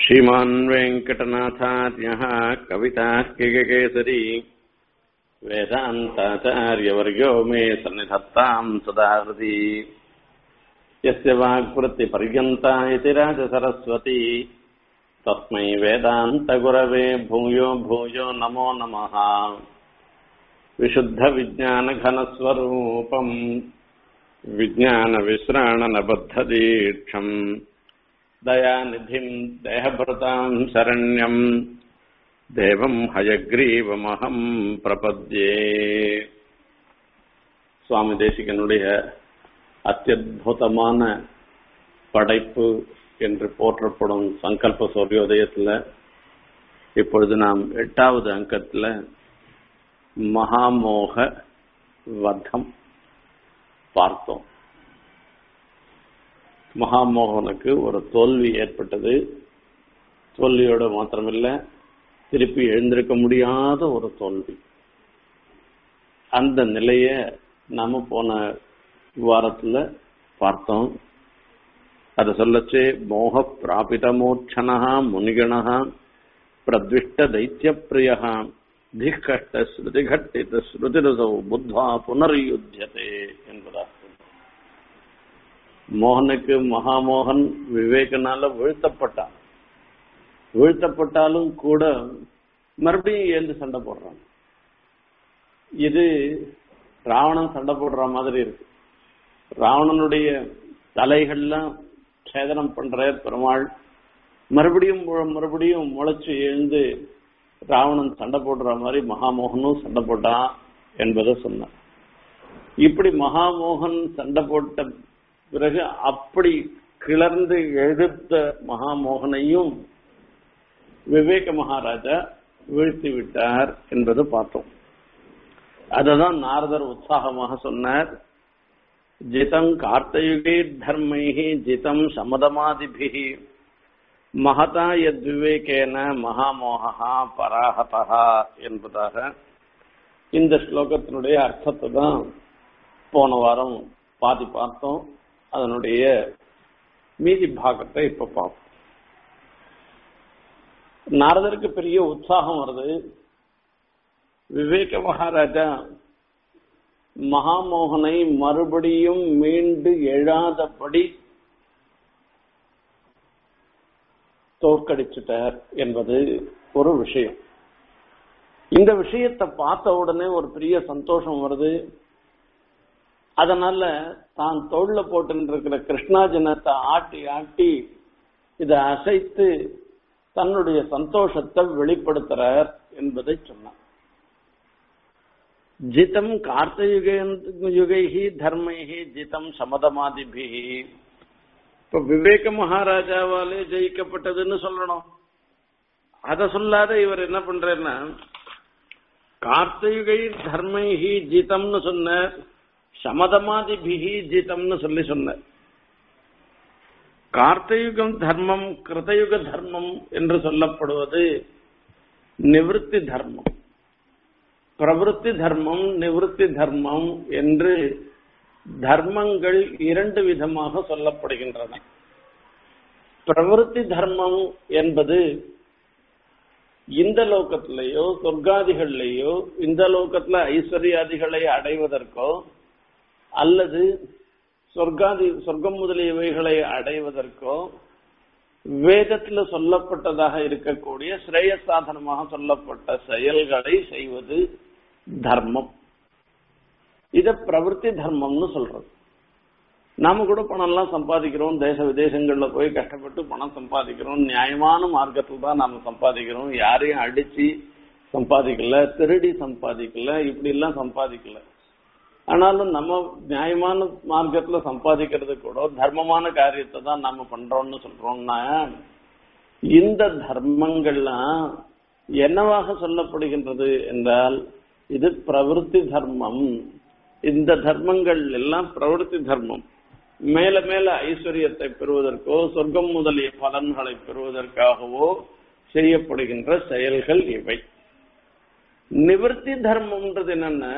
श्रीमान् वेङ्कटनाथार्यः कवितार्किककेसरी वेदान्ताचार्यवर्यो मे सन्निधत्ताम् सदा हृदि यस्य वाक्वृत्तिपर्यन्ता इति राजसरस्वती तस्मै वेदान्तगुरवे भूयो भूयो नमो नमः विशुद्धविज्ञानघनस्वरूपम् विज्ञानविश्राणनबद्धदीक्षम् दयानिधिम् देहभृताम् शरण्यम् தேவம் ஹயக்ரீவமகம் பிரபத்யே சுவாமி தேசிகனுடைய அத்தியுதமான படைப்பு என்று போற்றப்படும் சங்கல்ப சூரியோதயத்தில் இப்பொழுது நாம் எட்டாவது அங்கத்தில் மகாமோக வதம் பார்த்தோம் மகாமோகனுக்கு ஒரு தோல்வி ஏற்பட்டது தோல்வியோடு மாத்திரமில்லை திருப்பி எழுந்திருக்க முடியாத ஒரு தோல்வி அந்த நிலைய நாம போன வாரத்துல பார்த்தோம் அதை சொல்லச்சே மோக பிராபிதமோட்சணா முனிகணா பிரத்விஷ்ட தைத்திய பிரியா திகஷ்ட ஸ்ருதி கட்டித ஸ்ருதிரசௌ புத்வா புனர்யுத்தியதே என்பதாக மோகனுக்கு மகாமோகன் விவேகனால வீழ்த்தப்பட்டான் வீழ்த்தப்பட்டாலும் கூட மறுபடியும் ஏந்து சண்டை போடுறான் இது ராவணன் சண்டை போடுற மாதிரி இருக்கு ராவணனுடைய தலைகள்லாம் சேதனம் பண்ற பெருமாள் மறுபடியும் மறுபடியும் முளைச்சு எழுந்து ராவணன் சண்டை போடுற மாதிரி மகாமோகனும் சண்டை போட்டான் என்பதை சொன்னார் இப்படி மகாமோகன் சண்டை போட்ட பிறகு அப்படி கிளர்ந்து எழுத்த மகாமோகனையும் விவேக மகாராஜா வீழ்த்தி விட்டார் என்பது பார்த்தோம் அததான் நாரதர் உற்சாகமாக சொன்னார் ஜிதம் கார்த்தயுகே தர்மைஹி ஜிதம் சமதமாதிபிகி மகதா எத் விவேகேன மகாமோகா பராகதா என்பதாக இந்த ஸ்லோகத்தினுடைய அர்த்தத்தை தான் போன வாரம் பாதி பார்த்தோம் அதனுடைய மீதி பாகத்தை இப்ப பார்ப்போம் நாரதருக்கு பெரிய உற்சாகம் வருது விவேக மகாராஜா மகாமோகனை மறுபடியும் மீண்டு எழாதபடி தோற்கடிச்சிட்டார் என்பது ஒரு விஷயம் இந்த விஷயத்தை பார்த்த உடனே ஒரு பெரிய சந்தோஷம் வருது அதனால தான் தோல்ல போட்டு இருக்கிற கிருஷ்ணாஜனத்தை ஆட்டி ஆட்டி இதை அசைத்து தன்னுடைய சந்தோஷத்தை வெளிப்படுத்துறார் என்பதை சொன்னார் ஜிதம் கார்த்தயுக யுகைஹி தர்மைஹி ஜிதம் சமதமாதிபிஹி இப்ப விவேக மகாராஜாவாலே ஜெயிக்கப்பட்டதுன்னு சொல்லணும் அத சொல்லாத இவர் என்ன பண்றாருன்னா கார்த்தயுகை தர்மைஹி ஜிதம்னு சொன்ன சமதமாதிபிஹி ஜிதம்னு சொல்லி சொன்னார் கார்த்தயுகம் தர்மம் கிருதயுக தர்மம் என்று சொல்லப்படுவது நிவிருத்தி தர்மம் பிரவருத்தி தர்மம் நிவிருத்தி தர்மம் என்று தர்மங்கள் இரண்டு விதமாக சொல்லப்படுகின்றன பிரவருத்தி தர்மம் என்பது இந்த லோகத்திலேயோ சொர்க்காதிகள்லேயோ இந்த லோகத்துல ஐஸ்வர்யாதிகளை அடைவதற்கோ அல்லது சொர்க்காதி சொர்க்கம் முதலியவைகளை அடைவதற்கோ வேதத்துல சொல்லப்பட்டதாக இருக்கக்கூடிய ஸ்ரேய சாதனமாக சொல்லப்பட்ட செயல்களை செய்வது தர்மம் இத பிரவருத்தி தர்மம்னு சொல்றது நாம கூட பணம் எல்லாம் சம்பாதிக்கிறோம் தேச விதேசங்கள்ல போய் கஷ்டப்பட்டு பணம் சம்பாதிக்கிறோம் நியாயமான மார்க்கத்தில் தான் நாம சம்பாதிக்கிறோம் யாரையும் அடிச்சு சம்பாதிக்கல திருடி சம்பாதிக்கல இப்படி எல்லாம் சம்பாதிக்கல ஆனாலும் நம்ம நியாயமான மார்க்கத்துல சம்பாதிக்கிறது கூட தர்மமான காரியத்தை தான் நாம பண்றோம்னு சொல்றோம்னா இந்த தர்மங்கள்லாம் என்னவாக சொல்லப்படுகின்றது என்றால் இது பிரவருத்தி தர்மம் இந்த தர்மங்கள் எல்லாம் பிரவருத்தி தர்மம் மேல மேல ஐஸ்வர்யத்தை பெறுவதற்கோ சொர்க்கம் முதலிய பலன்களை பெறுவதற்காகவோ செய்யப்படுகின்ற செயல்கள் இவை நிவர்த்தி தர்மம்ன்றது என்னன்னா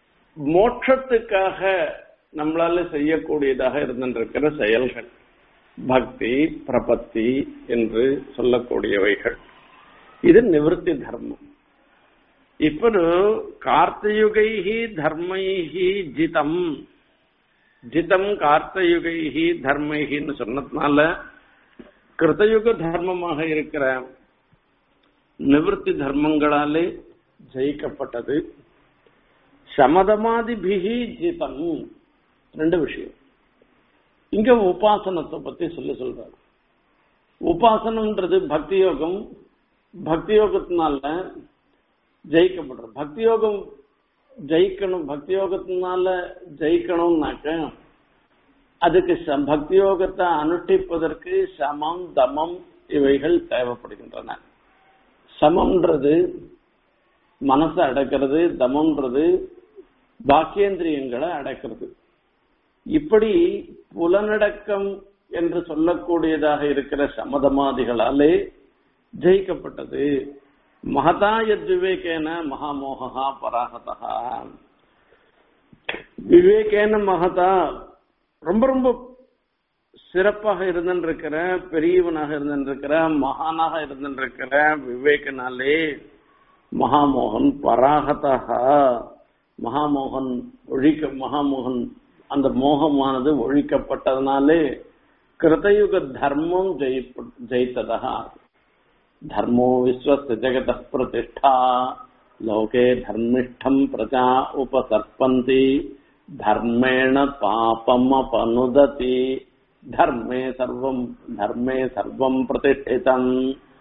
மோட்சத்துக்காக நம்மளால செய்யக்கூடியதாக இருந்திருக்கிற செயல்கள் பக்தி பிரபத்தி என்று சொல்லக்கூடியவைகள் இது நிவர்த்தி தர்மம் ఇప్పుడు కార్తయుగై ధర్మైహి జితం ஜிதம் கார்த்தயுகைஹி தர்மைஹின்னு சொன்னதுனால கிருத்தயுக தர்மமாக இருக்கிற நிவர்த்தி தர்மங்களாலே ஜெயிக்கப்பட்டது சமதமாதிபிகி ஜிதம் ரெண்டு விஷயம் இங்க உபாசனத்தை பத்தி சொல்லி சொல்றாரு உபாசனம்ன்றது பக்தி யோகம் பக்தி யோகத்தினால ஜெயிக்கப்படுறது பக்தி யோகம் ஜெயிக்கணும் பக்தி யோகத்தினால ஜெயிக்கணும்னாக்க அதுக்கு ச- பக்தி யோகத்தை அனுஷ்டிப்பதற்கு சமம் தமம் இவைகள் தேவைப்படுகின்றன சமம்ன்றது மனசை அடக்கிறது தமம்ன்றது பாக்கியேந்திரியங்களை அடக்கிறது இப்படி புலனடக்கம் என்று சொல்லக்கூடியதாக இருக்கிற சமதமாதிகளாலே ஜெயிக்கப்பட்டது மகதா யத் விவேகேன மகாமோகா பராகதா விவேகேன மகதா ரொம்ப ரொம்ப சிறப்பாக இருந்திருக்கிற பெரியவனாக இருந்திருக்கிற மகானாக இருந்திருக்கிற விவேகனாலே மகாமோகன் பராகதா மகாமோகன் ஒழிக்க மகாமோகன் அந்த மோகமானது ஒழிக்கப்பட்டதனாலே கிருதயுக தர்மம் ஜெயிப்ப- ஜெயித்ததா धर्मो विश्वस्य जगतः प्रतिष्ठा लोके धर्मिष्ठम् प्रजा उपसर्पन्ति धर्मेण पापमपनुदति धर्मे सर्वम् धर्मे सर्वम् प्रतिष्ठितम्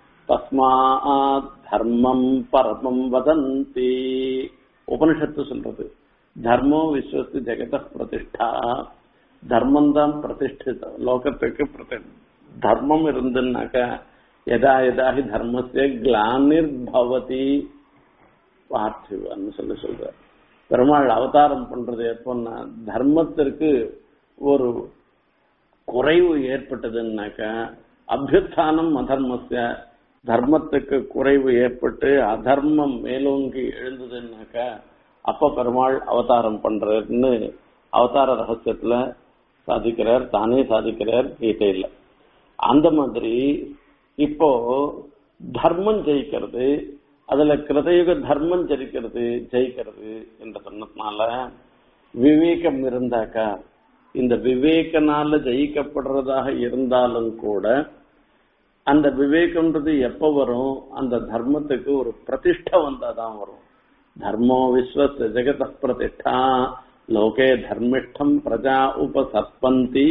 तस्मात् धर्मम् परमम् वदन्ति உபனிஷத்து சொல்றது தர்மோ விஸ்வத்து ஜெகத பிரதிஷ்டா தர்மம் தான் பிரதிஷ்டித லோகத்துக்கு பிரதி தர்மம் இருந்துன்னாக்க எதா எதாகி தர்மஸ்ய கிளானிர் பவதி பார்த்திவன்னு சொல்லி சொல்ற பெருமாள் அவதாரம் பண்றது எப்போன்னா தர்மத்திற்கு ஒரு குறைவு ஏற்பட்டதுன்னாக்க அபியுத்தானம் அதர்மஸ்ய தர்மத்துக்கு குறைவு ஏற்பட்டு அதர்மம் மேலோங்கி எழுந்ததுன்னாக்க அப்ப பெருமாள் அவதாரம் பண்றாருன்னு அவதார ரகசியத்துல சாதிக்கிறார் தானே சாதிக்கிறார் கீதையில அந்த மாதிரி இப்போ தர்மம் ஜெயிக்கிறது அதுல கிருதயுக தர்மம் ஜெயிக்கிறது ஜெயிக்கிறது என்று சொன்னதுனால விவேகம் இருந்தாக்கா இந்த விவேகனால ஜெயிக்கப்படுறதாக இருந்தாலும் கூட அந்த விவேகம்ன்றது எப்ப வரும் அந்த தர்மத்துக்கு ஒரு பிரதிஷ்டை வந்தாதான் வரும் தர்மோ விஸ்வஸ் ஜெகத பிரதிஷ்டா லோகே தர்மிஷ்டம் பிரஜா உபசற்பந்தி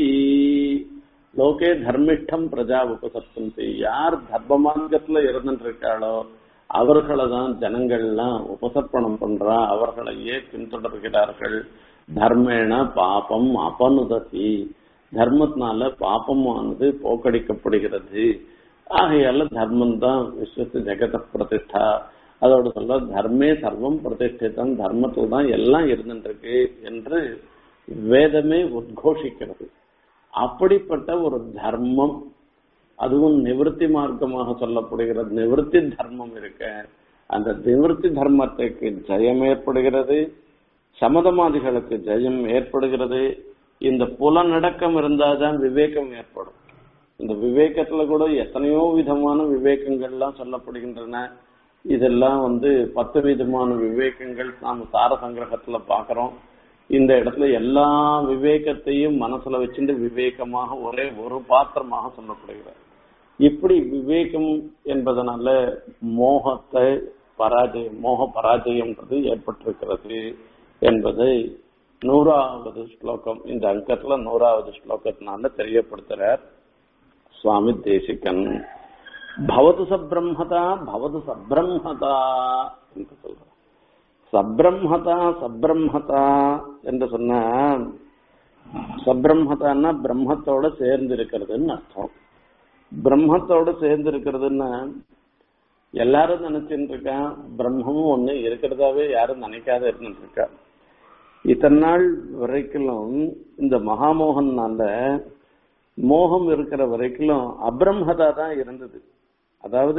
லோகே தர்மிஷ்டம் பிரஜா உபசற்பந்தி யார் தர்ம மார்க்கத்துல இருந்துட்டு இருக்காளோ அவர்களை தான் ஜனங்கள்லாம் உபசர்ப்பணம் பண்றா அவர்களையே பின்தொடர்கிறார்கள் தர்மேன பாபம் அபனுதசி தர்மத்தினால பாபமானது போக்கடிக்கப்படுகிறது ஆகையால தர்மம் தான் விஸ்வத்து ஜெகத பிரதிஷ்டா அதோட சொல்ல தர்மே சர்வம் பிரதிஷ்டிதம் தர்மத்தில் தான் எல்லாம் இருந்துருக்கு என்று வேதமே உத்கோஷிக்கிறது அப்படிப்பட்ட ஒரு தர்மம் அதுவும் நிவர்த்தி மார்க்கமாக சொல்லப்படுகிற நிவர்த்தி தர்மம் இருக்க அந்த நிவர்த்தி தர்மத்துக்கு ஜெயம் ஏற்படுகிறது சமதமாதிகளுக்கு ஜெயம் ஏற்படுகிறது இந்த புலநடக்கம் இருந்தாதான் விவேகம் ஏற்படும் இந்த விவேகத்துல கூட எத்தனையோ விதமான விவேகங்கள்லாம் சொல்லப்படுகின்றன இதெல்லாம் வந்து பத்து விதமான விவேகங்கள் நாம சார சங்கிரகத்துல பாக்குறோம் இந்த இடத்துல எல்லா விவேகத்தையும் மனசுல வச்சுட்டு விவேகமாக ஒரே ஒரு பாத்திரமாக சொல்லப்படுகிறது இப்படி விவேகம் என்பதனால மோகத்தை பராஜயம் மோக பராஜயம்ன்றது ஏற்பட்டிருக்கிறது என்பதை நூறாவது ஸ்லோகம் இந்த அங்கத்துல நூறாவது ஸ்லோகத்தினால தெரியப்படுத்துறார் சுவாமி தேசிகன் பவது சப்ரம்மதா பவது சப்ரம்மதா என்று சொல்றார் சப்ரம்மதா சப்ரம்மதா என்று சொன்ன சப்ரம்மதான்னா பிரம்மத்தோட சேர்ந்து இருக்கிறதுன்னு அர்த்தம் பிரம்மத்தோட சேர்ந்து இருக்கிறதுன்னா எல்லாரும் நினைச்சுட்டு இருக்கா பிரம்மமும் ஒண்ணு இருக்கிறதாவே யாரும் நினைக்காத இருந்துட்டு இருக்கா இத்தனை நாள் வரைக்கும் இந்த மகாமோகன்னால மோகம் இருக்கிற வரைக்கும் அப்ரம்மதா தான் இருந்தது அதாவது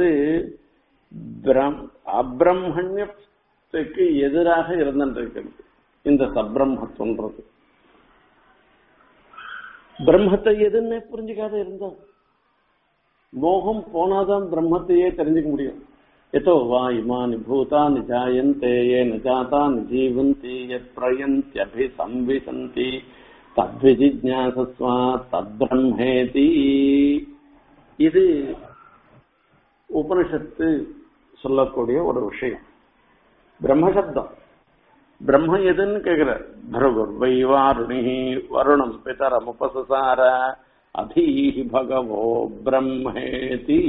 பிரம்- அப்ரம்மண்யத்துக்கு எதிராக இருந்துட்டு இருக்கிறது இந்த சப்ரம்மத்துன்றது பிரம்மத்தை எதுன்னே புரிஞ்சுக்காத இருந்தா மோகம் போனாதான் பிரம்மத்தையே தெரிஞ்சுக்க முடியும் எதோ வா இமானி பூதானி ஜாயந்தே ஏன ஜாதானி ஜீவந்தி யத் பிரயந்தி சம்விசந்தி தத்விஜிஜாசஸ்வா தத்பிரம்மேதி இது உபனிஷத்து சொல்லக்கூடிய ஒரு விஷயம் பிரம்மசப்தம் பிரம்ம எதுன்னு கேக்குற பரவர் வைவாருணி வருணம் பிதரம் உபசசார அதீஹி பகவோ பிரம்மேதி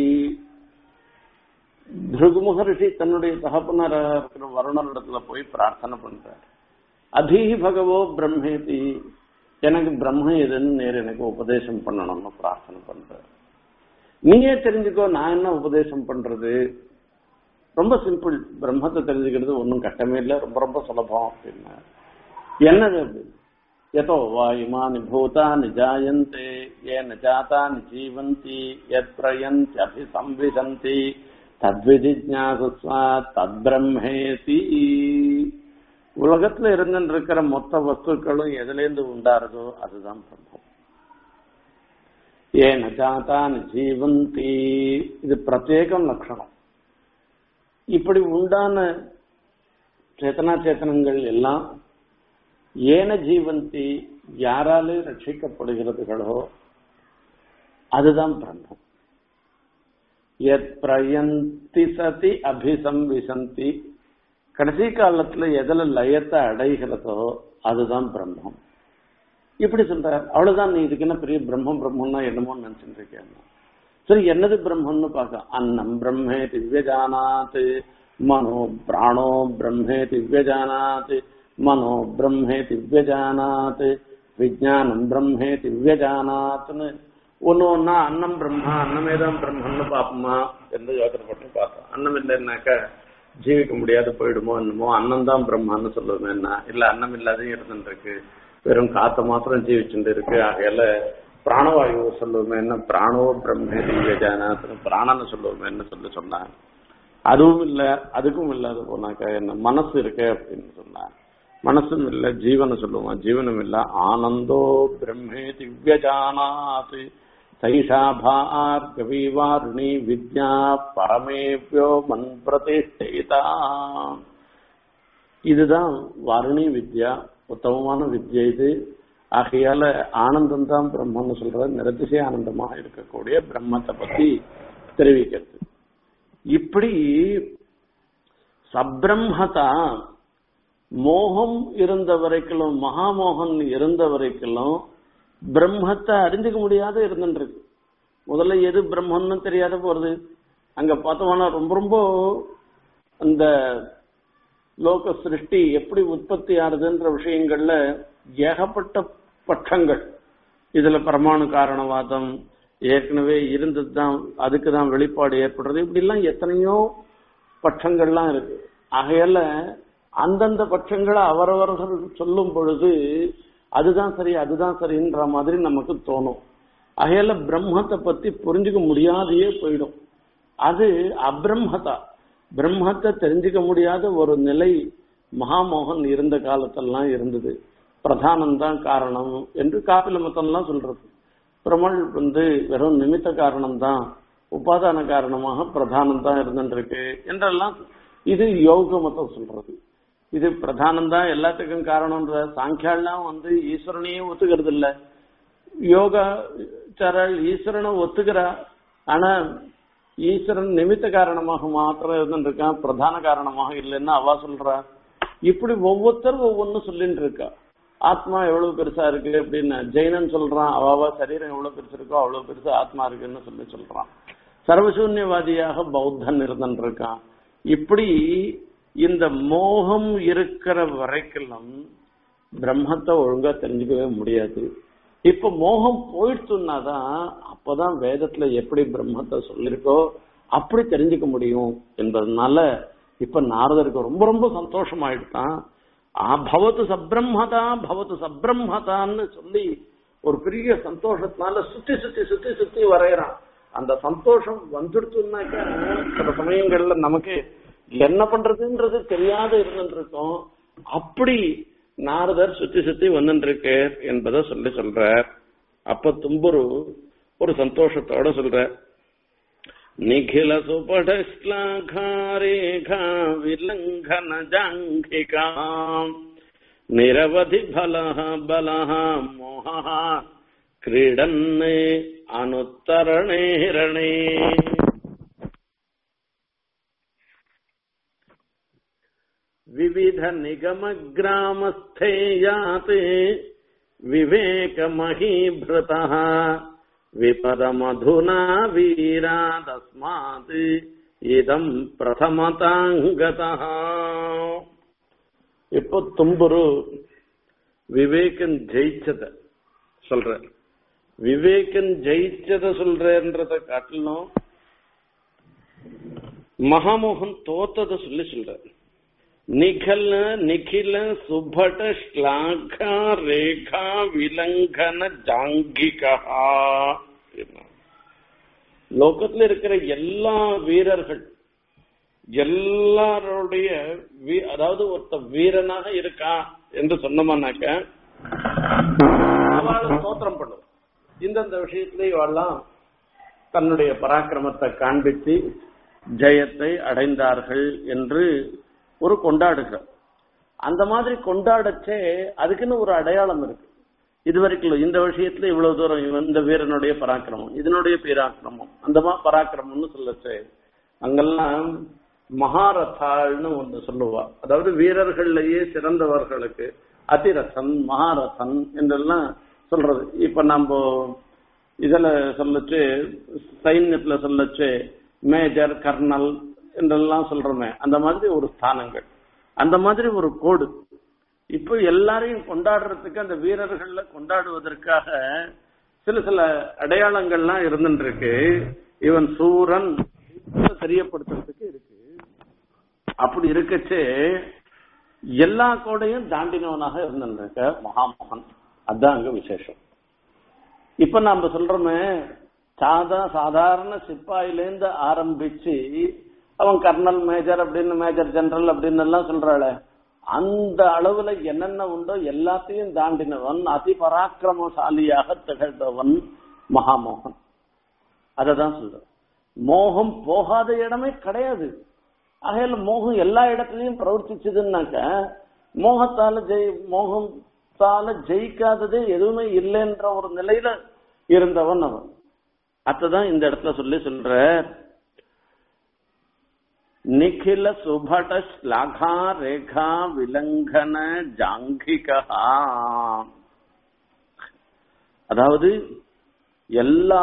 பிருகு மகர்ஷி தன்னுடைய தகப்பனார இருக்கிற வருணரிடத்துல போய் பிரார்த்தனை பண்றார் அதீஹி பகவோ பிரம்மேதி எனக்கு பிரம்ம எதுன்னு நேர் எனக்கு உபதேசம் பண்ணணும்னு பிரார்த்தனை பண்றார் நீயே தெரிஞ்சுக்கோ நான் என்ன உபதேசம் பண்றது ரொம்ப சிம்பிள் பிரம்மத்தை தெரிஞ்சுக்கிறது ஒன்றும் கஷ்டமே இல்லை ரொம்ப ரொம்ப சுலபம் அப்படின்னா என்னது அப்படி எதோ வா இமானி பூதானி ஜாயந்தே ஏன ஜாதானி ஜீவந்தி எத் பிரயந்தி அபிசம்விசந்தி தத்விஜிஜாசஸ்வா தத் பிரம்மேதி உலகத்துல இருந்துட்டு இருக்கிற மொத்த வஸ்துக்களும் எதுலேருந்து உண்டாருதோ அதுதான் பிரம்மம் ஏன ஜாதானி ஜீவந்தி இது பிரத்யேகம் லட்சணம் இப்படி உண்டான சேத்தனா சேத்தனங்கள் எல்லாம் ஏன ஜீவந்தி யாராலே ரட்சிக்கப்படுகிறதுகளோ அதுதான் பிரம்மம் எத் பிரயந்தி சதி அபிசம்விசந்தி கடைசி காலத்துல எதுல லயத்தை அடைகிறதோ அதுதான் பிரம்மம் இப்படி சொல்றார் அவ்வளவுதான் நீ இதுக்கு என்ன பெரிய பிரம்மம் பிரம்மம்னா என்னமோ நினைச்சுட்டு இருக்கேன் சரி என்னது பிரம்மம்னு பார்க்க அன்னம் பிரம்மே திவ்யஜானாத் மனோ பிராணோ பிரம்மே திவ்யஜானாத் மனோ பிரம்மே திவ்யஜானாத் விஜயானம் பிரம்மே திவ்யஜானாத்னு ஒன்னு ஒன்னா அன்னம் பிரம்மா அன்னமே தான் பிரம்மன்னு பாப்போமா என்று யோசனை பட்டு பார்த்தோம் அன்னம் இல்லைன்னாக்கா ஜீவிக்க முடியாது போயிடுமோ என்னமோ அன்னம் தான் பிரம்மான்னு சொல்லுவோம் என்ன இல்ல அன்னம் இல்லாதையும் இருந்துட்டு இருக்கு வெறும் காத்த மாத்திரம் ஜீவிச்சுட்டு இருக்கு ஆகையால பிராணவாயு சொல்லுவோமே என்ன பிராணோ பிரம்மே திவ்யஜானாத்னு பிராணன்னு சொல்லுவோமே என்ன சொல்லி சொன்னாங்க அதுவும் இல்ல அதுக்கும் இல்லாத போனாக்கா என்ன மனசு இருக்கு அப்படின்னு சொன்னாங்க மனசும் இல்ல ஜீவனை சொல்லுவோம் ஜீவனும் இல்ல ஆனந்தோ பிரம்மே திவ்யஜானாத் சைஷா பார்கவிவாருணி வித்யா பரமேபியோ மன் பிரதிஷ்டிதா இதுதான் வாருணி வித்யா உத்தமமான வித்யா இது ஆகையால ஆனந்தம் தான் பிரம்மன்னு சொல்ற நிரதிசய ஆனந்தமாக இருக்கக்கூடிய பிரம்மத்தை பத்தி தெரிவிக்கிறது இப்படி சப்ரம்மதா மோகம் இருந்த வரைக்கும் மகாமோகன் இருந்த வரைக்கும் பிரம்மத்தை அறிஞ்சுக்க முடியாத இருந்துருக்கு முதல்ல எது பிரம்மன்னு தெரியாத போறது அங்க பார்த்தோம்னா ரொம்ப ரொம்ப அந்த லோக சிருஷ்டி எப்படி உற்பத்தி ஆறுதுன்ற விஷயங்கள்ல ஏகப்பட்ட பட்சங்கள் இதுல பரமாணு காரணவாதம் ஏற்கனவே இருந்தது தான் அதுக்கு தான் வெளிப்பாடு ஏற்படுறது இப்படி எல்லாம் எத்தனையோ பட்சங்கள்லாம் இருக்கு ஆகையால அந்தந்த பட்சங்களை அவரவர்கள் சொல்லும் பொழுது அதுதான் சரி அதுதான் சரின்ற மாதிரி நமக்கு தோணும் ஆகையால பிரம்மத்தை பத்தி புரிஞ்சுக்க முடியாதையே போயிடும் அது அப்ரம்மதா பிரம்மத்தை தெரிஞ்சுக்க முடியாத ஒரு நிலை மகாமோகன் இருந்த காலத்தெல்லாம் இருந்தது பிரதானம் தான் காரணம் என்று காப்பில மத்தம்லாம் சொல்றது பிரமல் வந்து வெறும் நிமித்த காரணம் தான் உபாதான காரணமாக பிரதானம் தான் இருந்துருக்கு என்றெல்லாம் இது யோக மதம் சொல்றது இது பிரதானம் தான் எல்லாத்துக்கும் காரணம்ன்ற சாங்கியாலாம் வந்து ஈஸ்வரனையே ஒத்துக்கிறது இல்ல யோகா சரல் ஈஸ்வரனை ஒத்துக்கிறா ஆனா ஈஸ்வரன் நிமித்த காரணமாக மாத்திரம் இருந்துருக்கான் பிரதான காரணமாக இல்லைன்னு அவா சொல்றா இப்படி ஒவ்வொருத்தரும் ஒவ்வொன்னு சொல்லிட்டு இருக்கா ஆத்மா எவ்வளவு பெருசா இருக்கு அப்படின்னு ஜெயினன் சொல்றான் அவாவா சரீரம் எவ்வளவு பெருசு இருக்கோ அவ்வளவு பெருசு ஆத்மா இருக்குன்னு சொல்லி சொல்றான் சர்வசூன்யவாதியாக பௌத்தன் இருந்துட்டு இருக்கான் இப்படி இந்த மோகம் இருக்கிற வரைக்கும் பிரம்மத்தை ஒழுங்கா தெரிஞ்சுக்கவே முடியாது இப்ப மோகம் போயிடுச்சுன்னாதான் அப்பதான் வேதத்துல எப்படி பிரம்மத்தை சொல்லிருக்கோ அப்படி தெரிஞ்சுக்க முடியும் என்பதனால இப்ப நாரதருக்கு ரொம்ப ரொம்ப சந்தோஷமாயிடுதான் ஆ பவத்து சப்ரம்மதா பவத்து சப்ரம்மதான்னு சொல்லி ஒரு பெரிய சந்தோஷத்தினால சுத்தி சுத்தி சுத்தி சுத்தி வரையறான் அந்த சந்தோஷம் வந்துடுச்சுன்னாக்கா சில சமயங்கள்ல நமக்கு என்ன பண்றதுன்றது தெரியாத இருந்துட்டு இருக்கோம் அப்படி நாரதர் சுத்தி சுத்தி வந்துட்டு இருக்கு என்பதை சொல்லி சொல்றார் அப்ப தும்புரு ஒரு சந்தோஷத்தோட சொல்ற நிகில சுபட ஸ்லாகாரேகா விலங்கன ஜாங்கிகா நிரவதி பலஹ பலஹ மோஹ கிரீடன் அனுத்தரணேரணே विविध निगम ग्रामस्थे याते विवेकमहीभृतः विपदमधुना वीरादस्मात् இதம் பிரதமதாங்கதः இப்போ தும்புரு விவேகன் ஜெயிச்சத சொல்ற விவேகன் ஜெயிச்சத சொல்றன்றத காட்டிலும் மகாமோகன் தோத்தத சொல்லி சொல்ற நிகல நிகில சுபட ஸ்லாகா ரேகா விலங்கன ஜாங்கிகா லோகத்துல இருக்கிற எல்லா வீரர்கள் எல்லாருடைய அதாவது ஒருத்த வீரனாக இருக்கா என்று சொன்னோம்னாக்க அவளும் தோத்திரம் பண்ணும் இந்தந்த விஷயத்திலே இவெல்லாம் தன்னுடைய பராக்கிரமத்தை காண்பித்து ஜெயத்தை அடைந்தார்கள் என்று ஒரு கொண்டாடுகிறோம் அந்த மாதிரி கொண்டாடச்சே அதுக்குன்னு ஒரு அடையாளம் இருக்கு இது வரைக்கும் இந்த விஷயத்துல இவ்வளவு தூரம் இந்த வீரனுடைய பராக்கிரமம் இதனுடைய பராக்கிரமம் அந்த மாதிரி பராக்கிரமம்னு சொல்லச்சு அங்கெல்லாம் மகாரதாள்னு ஒன்று சொல்லுவா அதாவது வீரர்கள்லயே சிறந்தவர்களுக்கு அதிரசன் மகாரதன் என்றெல்லாம் சொல்றது இப்ப நம்ம இதுல சொல்லச்சு சைன்யத்துல சொல்லச்சு மேஜர் கர்னல் என்றெல்லாம் சொல்றோமே அந்த மாதிரி ஒரு ஸ்தானங்கள் அந்த மாதிரி ஒரு கோடு இப்போ எல்லாரையும் கொண்டாடுறதுக்கு அந்த வீரர்கள்ல கொண்டாடுவதற்காக சில சில அடையாளங்கள்லாம் இருந்துருக்கு இவன் சூரன் தெரியப்படுத்துறதுக்கு இருக்கு அப்படி இருக்கச்சே எல்லா கோடையும் தாண்டினவனாக இருந்திருக்க மகாமோகன் அதுதான் அங்க விசேஷம் இப்ப நாம சொல்றோமே சாதா சாதாரண சிப்பாயிலேருந்து ஆரம்பிச்சு அவன் கர்னல் மேஜர் அப்படின்னு மேஜர் ஜெனரல் அப்படின்னு எல்லாம் சொல்றாள அந்த அளவுல என்னென்ன உண்டோ எல்லாத்தையும் தாண்டினவன் அதி பராக்கிரமசாலியாக திகழ்ந்தவன் மகாமோகன் அததான் சொல்ற மோகம் போகாத இடமே கிடையாது ஆகையால மோகம் எல்லா இடத்துலயும் பிரவர்த்திச்சதுன்னாக்க மோகத்தால ஜெய் மோகத்தால ஜெயிக்காததே எதுவுமே இல்லைன்ற ஒரு நிலையில இருந்தவன் அவன் அதான் இந்த இடத்துல சொல்லி சொல்ற நிகில சுபட ஸ்லாகா ரேகா விலங்கன ஜாங்கிகா அதாவது எல்லா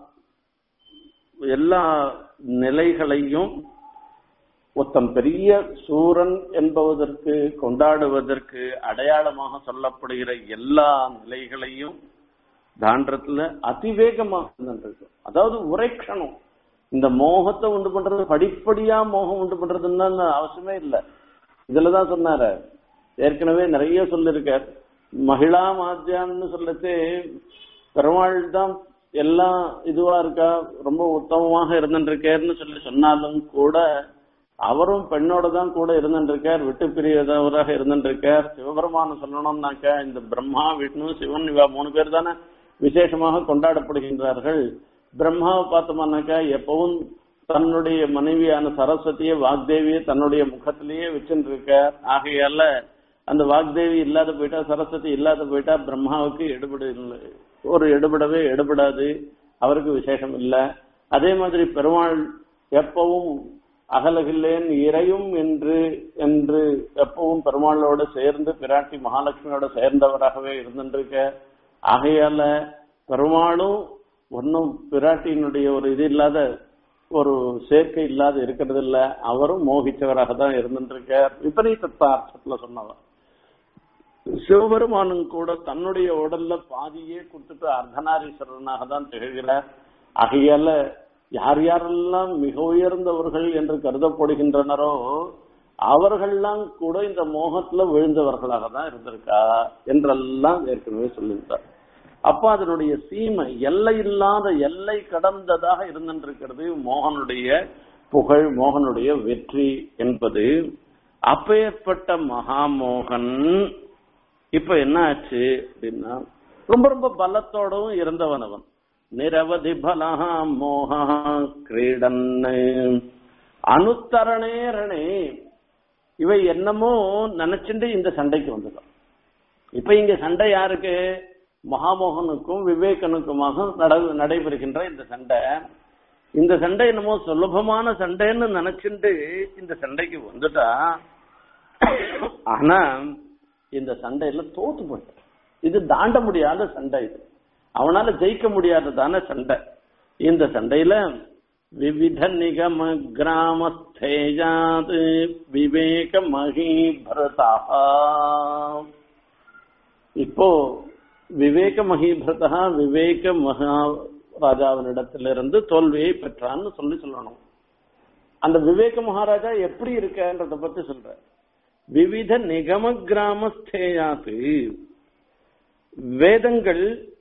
எல்லா நிலைகளையும் ஒருத்தன் பெரிய சூரன் என்பதற்கு கொண்டாடுவதற்கு அடையாளமாக சொல்லப்படுகிற எல்லா நிலைகளையும் தாண்டத்துல அதிவேகமாக இருந்திருக்கு அதாவது உரைக்கணும் இந்த மோகத்தை உண்டு பண்றது படிப்படியா மோகம் உண்டு பண்றதுன்னு அவசியமே இல்லை இதுலதான் சொன்னாரு ஏற்கனவே நிறைய சொல்லிருக்கார் மகிழா மாத்தியான்னு சொல்லச்சு பெருமாள் தான் எல்லாம் இதுவா இருக்கா ரொம்ப உத்தமமாக இருந்துருக்காருன்னு சொல்லி சொன்னாலும் கூட அவரும் பெண்ணோட தான் கூட இருந்துருக்கார் விட்டு பிரியதவராக இருந்துருக்கார் சிவபெருமானம் சொல்லணும்னாக்க இந்த பிரம்மா விஷ்ணு சிவன் இவா மூணு பேர் தானே விசேஷமாக கொண்டாடப்படுகின்றார்கள் பிரம்மாவை பார்த்தோம்னாக்கா எப்பவும் தன்னுடைய மனைவியான சரஸ்வதியை வாக்தேவியை தன்னுடைய முகத்திலேயே வச்சுட்டு இருக்கார் ஆகையால அந்த வாக்தேவி இல்லாத போயிட்டா சரஸ்வதி இல்லாத போயிட்டா பிரம்மாவுக்கு எடுபடு இல்லை ஒரு எடுபடவே எடுபடாது அவருக்கு விசேஷம் இல்லை அதே மாதிரி பெருமாள் எப்பவும் அகலகில்லேன் இறையும் என்று என்று எப்பவும் பெருமாளோடு சேர்ந்து பிராட்டி மகாலட்சுமியோட சேர்ந்தவராகவே இருந்துருக்க ஆகையால பெருமாளும் ஒன்னும் பிராட்டியினுடைய ஒரு இது இல்லாத ஒரு சேர்க்கை இல்லாத இருக்கிறது இல்ல அவரும் மோகிச்சவராக தான் இருந்துருக்கார் விபரீதத்த அர்த்தத்துல சொன்னவர் சிவபெருமானும் கூட தன்னுடைய உடல்ல பாதியே கொடுத்துட்டு அர்த்தநாரீஸ்வரனாக தான் திகழ்கிறார் ஆகையால யார் யாரெல்லாம் மிக உயர்ந்தவர்கள் என்று கருதப்படுகின்றனரோ அவர்கள்லாம் கூட இந்த மோகத்துல விழுந்தவர்களாக தான் இருந்திருக்கா என்றெல்லாம் ஏற்கனவே சொல்லியிருந்தார் அப்ப அதனுடைய சீமை எல்லை இல்லாத எல்லை கடந்ததாக இருந்திருக்கிறது மோகனுடைய புகழ் மோகனுடைய வெற்றி என்பது அப்பேற்பட்ட மகாமோகன் இப்ப என்ன ஆச்சு அப்படின்னா ரொம்ப ரொம்ப பலத்தோடவும் இருந்தவன் அவன் நிரவதி பலஹா மோகா கிரீடன் அனுத்தரணேரணே இவை என்னமோ நினைச்சுட்டு இந்த சண்டைக்கு வந்துடும் இப்ப இங்க சண்டை யாருக்கு மகாமோகனுக்கும் விவேகனுக்குமாக நட- நடைபெறுகின்ற இந்த சண்டை இந்த சண்டை என்னமோ சுலபமான சண்டைன்னு நினைச்சுட்டு இந்த சண்டைக்கு வந்துட்டா ஆனா இந்த சண்டையில தோத்து போயிட்டு இது தாண்ட முடியாத சண்டை இது அவனால ஜெயிக்க முடியாததான சண்டை இந்த சண்டையில விவித நிகம கிராமஸ்தேஜாத் விவேக மகீபிரதா இப்போ விவேக மகீபிரதா விவேக மகா ராஜாவினிடத்திலிருந்து தோல்வியை பெற்றான்னு சொல்லி சொல்லணும் அந்த விவேக மகாராஜா எப்படி இருக்கன்றத பத்தி சொல்ற விவித நிகம கிராமஸ்தேயாத்து வேதங்கள்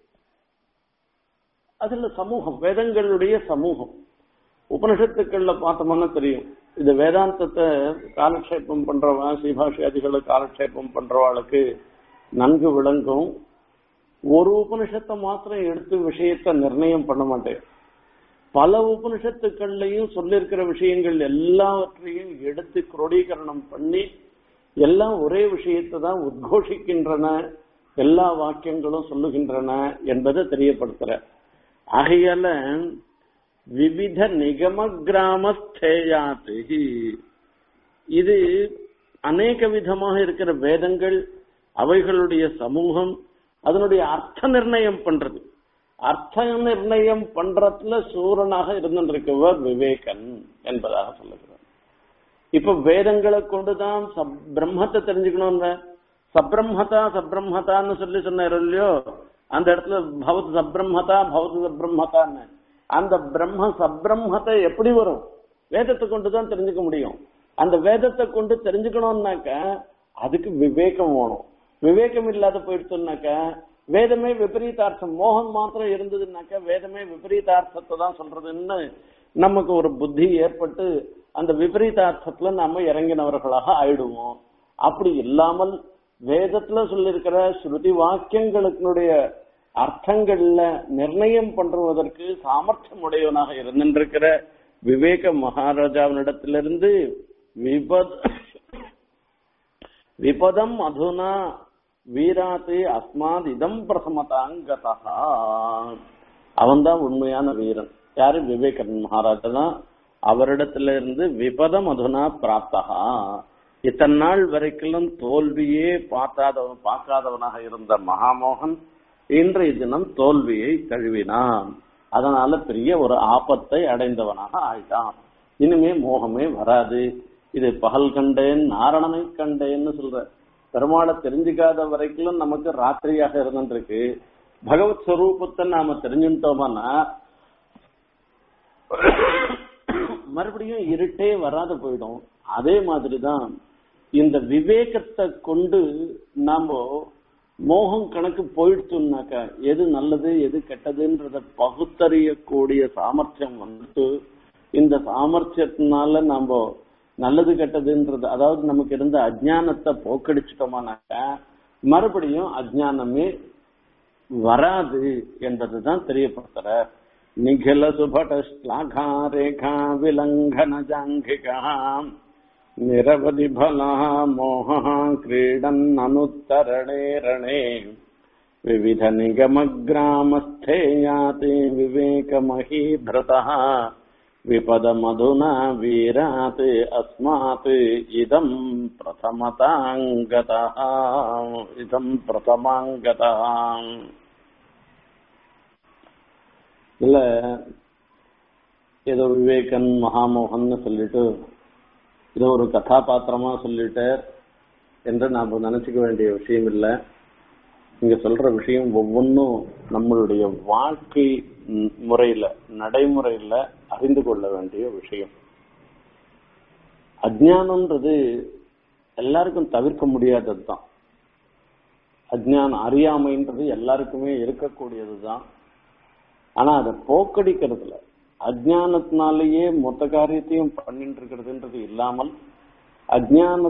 அதுல சமூகம் வேதங்களுடைய சமூகம் உபனிஷத்துக்கள்ல பார்த்தோம்னா தெரியும் இது வேதாந்தத்தை காலக்ஷேபம் பண்றவா ஸ்ரீபாஷியாதிகளை காலக்ஷேபம் பண்றவாளுக்கு நன்கு விளங்கும் ஒரு உபனிஷத்தை மாத்திரம் எடுத்து விஷயத்தை நிர்ணயம் பண்ண மாட்டேன் பல உபனிஷத்துக்கள்லையும் சொல்லியிருக்கிற விஷயங்கள் எல்லாவற்றையும் எடுத்து குரோடீகரணம் பண்ணி எல்லாம் ஒரே விஷயத்தை தான் உத்கோஷிக்கின்றன எல்லா வாக்கியங்களும் சொல்லுகின்றன என்பதை தெரியப்படுத்துற ஆகையால விவித நிகம கிராமஸ்தேயாத்து இது அநேக விதமாக இருக்கிற வேதங்கள் அவைகளுடைய சமூகம் அதனுடைய அர்த்த நிர்ணயம் பண்றது அர்த்த நிர்ணயம் பண்றதுல சூரனாக இருந்திருக்கவர் விவேகன் என்பதாக சொல்லுகிறார் இப்ப வேதங்களை கொண்டுதான் சப் பிரம்மத்தை தெரிஞ்சுக்கணும்ல சப்ரம்மதா சப்ரம்மதான்னு சொல்லி சொன்னார் இல்லையோ அந்த இடத்துல பவத் சப்ரம்மதா பவத் சப்ரம்மதான்னு அந்த பிரம்ம சப்ரம்மத்தை எப்படி வரும் வேதத்தை கொண்டு தான் தெரிஞ்சுக்க முடியும் அந்த வேதத்தை கொண்டு தெரிஞ்சுக்கணும்னாக்க அதுக்கு விவேகம் வேணும் விவேகம் இல்லாத போயிடுச்சுனாக்க வேதமே விபரீதார்த்தம் மோகன் மாத்திரம் இருந்ததுனாக்க வேதமே விபரீதார்த்தத்தை தான் சொல்றதுன்னு நமக்கு ஒரு புத்தி ஏற்பட்டு அந்த விபரீதார்த்தத்துல நாம இறங்கினவர்களாக ஆயிடுவோம் அப்படி இல்லாமல் வேதத்துல சொல்லியிருக்கிற ஸ்ருதி வாக்கியங்களுடைய அர்த்தங்கள்ல நிர்ணயம் பண்றதற்கு சாமர்த்தியம் உடையவனாக இருந்திருக்கிற விவேக மகாராஜாவினிடத்திலிருந்து விபத் விபதம் அதுனா வீராத்து அஸ்மாத் இதம் பிரசமதாங்கதா அவன்தான் உண்மையான வீரன் யாரு விவேகன் மகாராஜா தான் அவரிடத்துல இருந்து விபதம் அதுனா பிராப்தகா இத்தனை நாள் வரைக்கும் தோல்வியே பார்த்தாதவன் பார்க்காதவனாக இருந்த மகாமோகன் இன்றைய தினம் தோல்வியை தழுவினான் அதனால பெரிய ஒரு ஆபத்தை அடைந்தவனாக ஆயிட்டான் இனிமே மோகமே வராது இது பகல் கண்டேன் நாரணனை கண்டேன்னு சொல்ற பெருமாளை தெரிஞ்சுக்காத வரைக்கும் நமக்கு ராத்திரியாக இருந்திருக்கு பகவத் ஸ்வரூபத்தை நாம தெரிஞ்சுட்டோம்னா மறுபடியும் இருட்டே வராத போயிடும் அதே மாதிரிதான் இந்த விவேகத்தை கொண்டு நாம மோகம் கணக்கு போயிடுச்சுனாக்கா எது நல்லது எது கெட்டதுன்றத பகுத்தறியக்கூடிய சாமர்த்தியம் வந்துட்டு இந்த சாமர்த்தியத்தினால நாம நல்லது கெட்டதுன்றது அதாவது நமக்கு இருந்த அஜ்ஞானத்தை போக்கடிச்சிட்டோமானாக்கா மறுபடியும் அஜ்ஞானமே வராது என்பதுதான் தெரியப்படுத்துற நிகில சுபட ஸ்லாகா ரேகா விலங்கன ஜாங்கிகா நிரவதி பலா மோக கிரீடன் அனுத்தரணே ரணே விவித நிகம கிராமஸ்தேயாதி விவேக மகீபிரதா விபதமதுனா வீராத் அஸ்மாத் இதம் பிரதமதாங்கதா இதம் பிரதமாங்கதா இல்ல ஏதோ விவேகன் மகாமோகன் சொல்லிட்டு இதை ஒரு கதாபாத்திரமா சொல்லிட்டு என்று நாம நினைச்சுக்க வேண்டிய விஷயம் இல்லை இங்க சொல்ற விஷயம் ஒவ்வொன்றும் நம்மளுடைய வாழ்க்கை ம், முறையில நடைமுறையில அறிந்து கொள்ள வேண்டிய விஷயம் அஜ்ஞானம்ன்றது எல்லாருக்கும் தவிர்க்க முடியாதது தான் அஜ்ஞானம் அறியாமைன்றது எல்லாருக்குமே இருக்கக்கூடியதுதான் ஆனா அதை போக்கடிக்கிறதுல அஜ்ஞானத்தினாலேயே மொத்த காரியத்தையும் பண்ணிட்டு இருக்கிறதுன்றது இல்லாமல்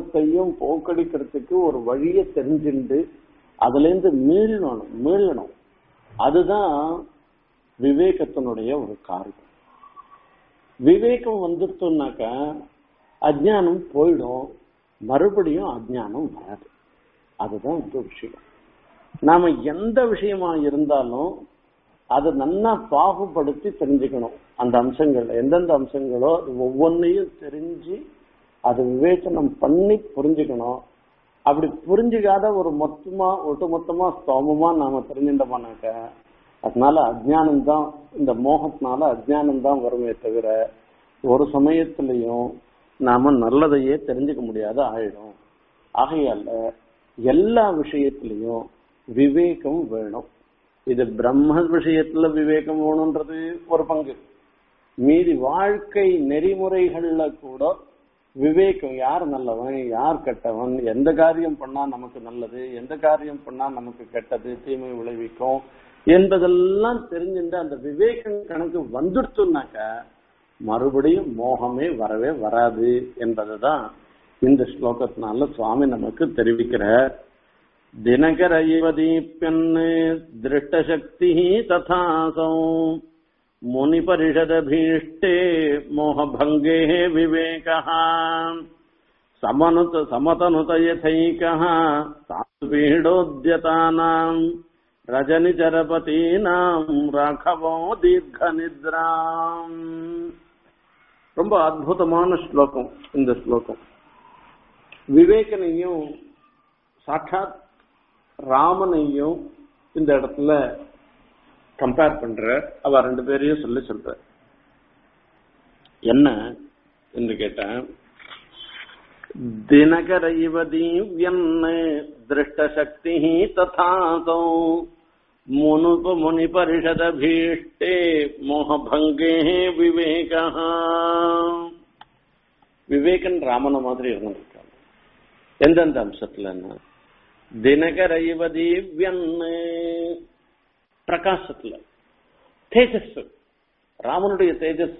அஜ்ஞானத்தையும் போக்கடிக்கிறதுக்கு ஒரு வழியை தெரிஞ்சுண்டு அதுல இருந்து மீளணும் மீளணும் அதுதான் விவேகத்தினுடைய ஒரு காரியம் விவேகம் வந்துட்டோம்னாக்கா அஜ்ஞானம் போயிடும் மறுபடியும் அஜ்ஞானம் வராது அதுதான் இந்த விஷயம் நாம எந்த விஷயமா இருந்தாலும் அதை நன்னா பாகுபடுத்தி தெரிஞ்சுக்கணும் அந்த அம்சங்கள் எந்தெந்த அம்சங்களோ அது ஒவ்வொன்றையும் தெரிஞ்சு அதை விவேச்சனம் பண்ணி புரிஞ்சுக்கணும் அப்படி புரிஞ்சுக்காத ஒரு மொத்தமா ஒட்டுமொத்தமா ஸ்தோமமா நாம தெரிஞ்சுட்டோம்னாக்க அதனால அஜ்ஞானம் தான் இந்த மோகத்தினால அஜ்ஞானம் தான் வருமே தவிர ஒரு சமயத்திலையும் நாம நல்லதையே தெரிஞ்சுக்க முடியாத ஆயிடும் ஆகையால எல்லா விஷயத்திலையும் விவேகம் வேணும் இது பிரம்ம விஷயத்துல விவேகம் வேணும்ன்றது ஒரு பங்கு மீதி வாழ்க்கை நெறிமுறைகள்ல கூட விவேகம் யார் நல்லவன் யார் கெட்டவன் எந்த காரியம் பண்ணா நமக்கு நல்லது எந்த காரியம் பண்ணா நமக்கு கெட்டது தீமை விளைவிக்கும் என்பதெல்லாம் தெரிஞ்சுட்டு அந்த விவேகம் கணக்கு வந்துடுத்துனாக்க மறுபடியும் மோகமே வரவே வராது என்பதுதான் இந்த ஸ்லோகத்தினால சுவாமி நமக்கு தெரிவிக்கிறார் தினகர இவ தீப்யன் திருஷ்டசக்தி ததாசௌ मुनिपरिषदभीष्टे मोहभङ्गे विवेकः समनुत समतनुत यथैकः सात्पीडोद्यतानाम् ரஜனிச்சரபதீனாம் ராகவோ தீர்க்க நித்ராம் ரொம்ப அற்புதமான ஸ்லோகம் இந்த ஸ்லோகம் விவேகனையும் சாட்சாத் ராமனையும் இந்த இடத்துல கம்பேர் பண்ற அவ ரெண்டு பேரையும் சொல்லி சொல்ற என்ன என்று கேட்டேன் தினகர இவ தீவ்யன்னு திருஷ்டசக்தி ததாசௌ முனுப முனி பரிஷத பீஷ்டே மோகபங்கே விவேக விவேகன் ராமன மாதிரி இருந்திருக்காங்க எந்தெந்த அம்சத்துல தினகர இவ தீவ்யன்னு பிரகாசத்துல தேஜஸ் ராமனுடைய தேஜஸ்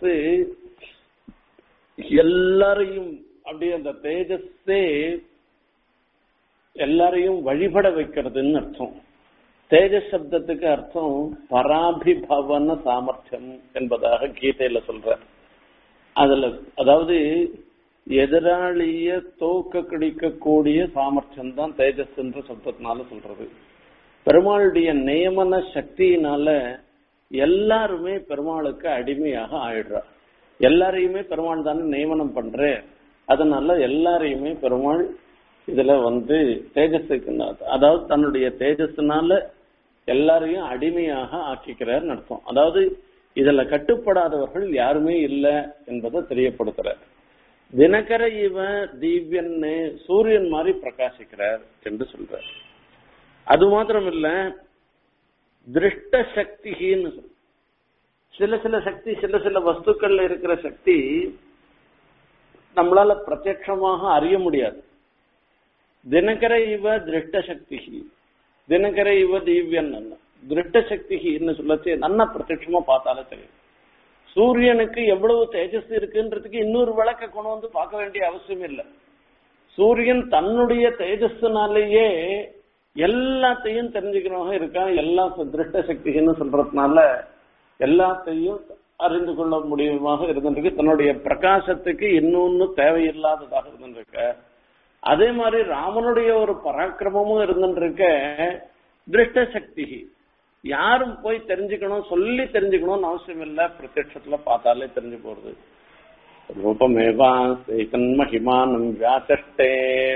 எல்லாரையும் அப்படியே அந்த தேஜஸே எல்லாரையும் வழிபட வைக்கிறதுன்னு அர்த்தம் தேஜஸ் சப்தத்துக்கு அர்த்தம் பராபிபவன சாமர்த்தியம் என்பதாக கீதையில சொல்ற அதுல அதாவது எதிராளிய தோக்க கிடைக்கக்கூடிய சாமர்த்தியம் தான் தேஜஸ் என்ற சப்தத்தினால சொல்றது பெருமாளுடைய நியமன சக்தியினால எல்லாருமே பெருமாளுக்கு அடிமையாக ஆயிடுறா எல்லாரையுமே பெருமாள் தானே நியமனம் பண்ற அதனால எல்லாரையுமே பெருமாள் இதுல வந்து தேஜஸுக்கு அதாவது தன்னுடைய தேஜஸ்னால எல்லாரையும் அடிமையாக ஆக்கிக்கிறார் அர்த்தம் அதாவது இதுல கட்டுப்படாதவர்கள் யாருமே இல்லை என்பதை தெரியப்படுத்துறார் தினகர இவ தீவ்யன்னு சூரியன் மாதிரி பிரகாசிக்கிறார் என்று சொல்றார் அது மாத்திரம் இல்ல திருஷ்ட சக்தின்னு சில சில சக்தி சில சில வஸ்துக்கள்ல இருக்கிற சக்தி நம்மளால பிரத்யட்சமாக அறிய முடியாது தினகர இவ திருஷ்ட சக்தி தினகர இவ தீவ்யன் திருஷ்ட சக்தின்னு சொல்லச்சு நன்னா பிரத்யட்சமா பார்த்தாலே தெரியும் சூரியனுக்கு எவ்வளவு தேஜஸ் இருக்குன்றதுக்கு இன்னொரு விளக்க கொண்டு வந்து பார்க்க வேண்டிய அவசியம் இல்லை சூரியன் தன்னுடைய தேஜஸ்னாலேயே எல்லாத்தையும் தெரிஞ்சுக்கிறவங்க இருக்கான் எல்லா திருஷ்ட சக்தின்னு சொல்றதுனால எல்லாத்தையும் அறிந்து கொள்ள முடியுமாக இருந்துருக்கு தன்னுடைய பிரகாசத்துக்கு இன்னொன்னு தேவையில்லாததாக இருந்துருக்க அதே மாதிரி ராமனுடைய ஒரு பராக்கிரமமும் இருந்துருக்க திருஷ்ட சக்தி யாரும் போய் தெரிஞ்சுக்கணும் சொல்லி தெரிஞ்சுக்கணும்னு அவசியம் இல்லை பிரத்யட்சத்துல பார்த்தாலே தெரிஞ்சு போறது ரூபமேவா சேகன் மகிமானம் வியாசஷ்டே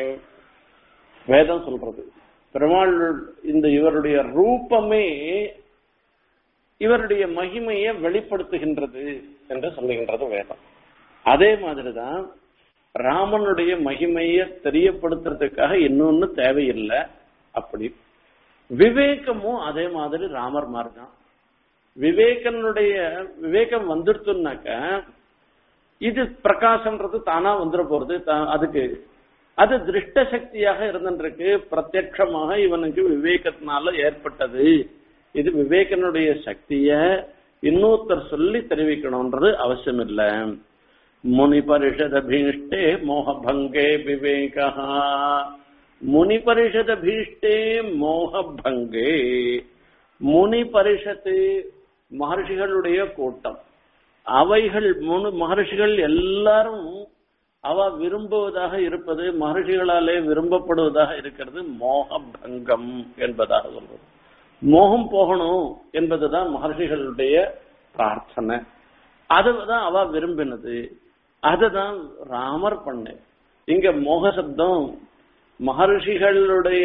வேதம் சொல்றது பெருமாள் இந்த இவருடைய ரூபமே இவருடைய மகிமையை வெளிப்படுத்துகின்றது என்று சொல்லுகின்றது வேதம் அதே மாதிரிதான் ராமனுடைய மகிமையை தெரியப்படுத்துறதுக்காக இன்னொன்னு தேவையில்லை அப்படி விவேகமும் அதே மாதிரி ராமர் மாதிரி தான் விவேகனுடைய விவேகம் வந்துடுத்துனாக்க இது பிரகாசம்ன்றது தானா வந்துட போறது அதுக்கு அது திருஷ்ட சக்தியாக இருந்திருக்கு பிரத்யட்சமாக இவனுக்கு விவேகத்தினால ஏற்பட்டது இது விவேகனுடைய சக்திய இன்னொருத்தர் சொல்லி தெரிவிக்கணும்ன்றது அவசியம் இல்ல முனி பரிஷத பீஷ்டே மோகபங்கே விவேகா முனி பரிஷத பீஷ்டே மோகபங்கே முனி பரிஷத்து மகர்ஷிகளுடைய கூட்டம் அவைகள் முனு மகர்ஷிகள் எல்லாரும் அவ விரும்புவதாக இருப்பது மகர்ஷிகளாலே விரும்பப்படுவதாக இருக்கிறது மோகபங்கம் என்பதாக சொல்றது மோகம் போகணும் என்பதுதான் மகர்ஷிகளுடைய பிரார்த்தனை அதுதான் அவ விரும்பினது அதுதான் ராமர் பண்ண இங்க மோக சப்தம் மகர்ஷிகளுடைய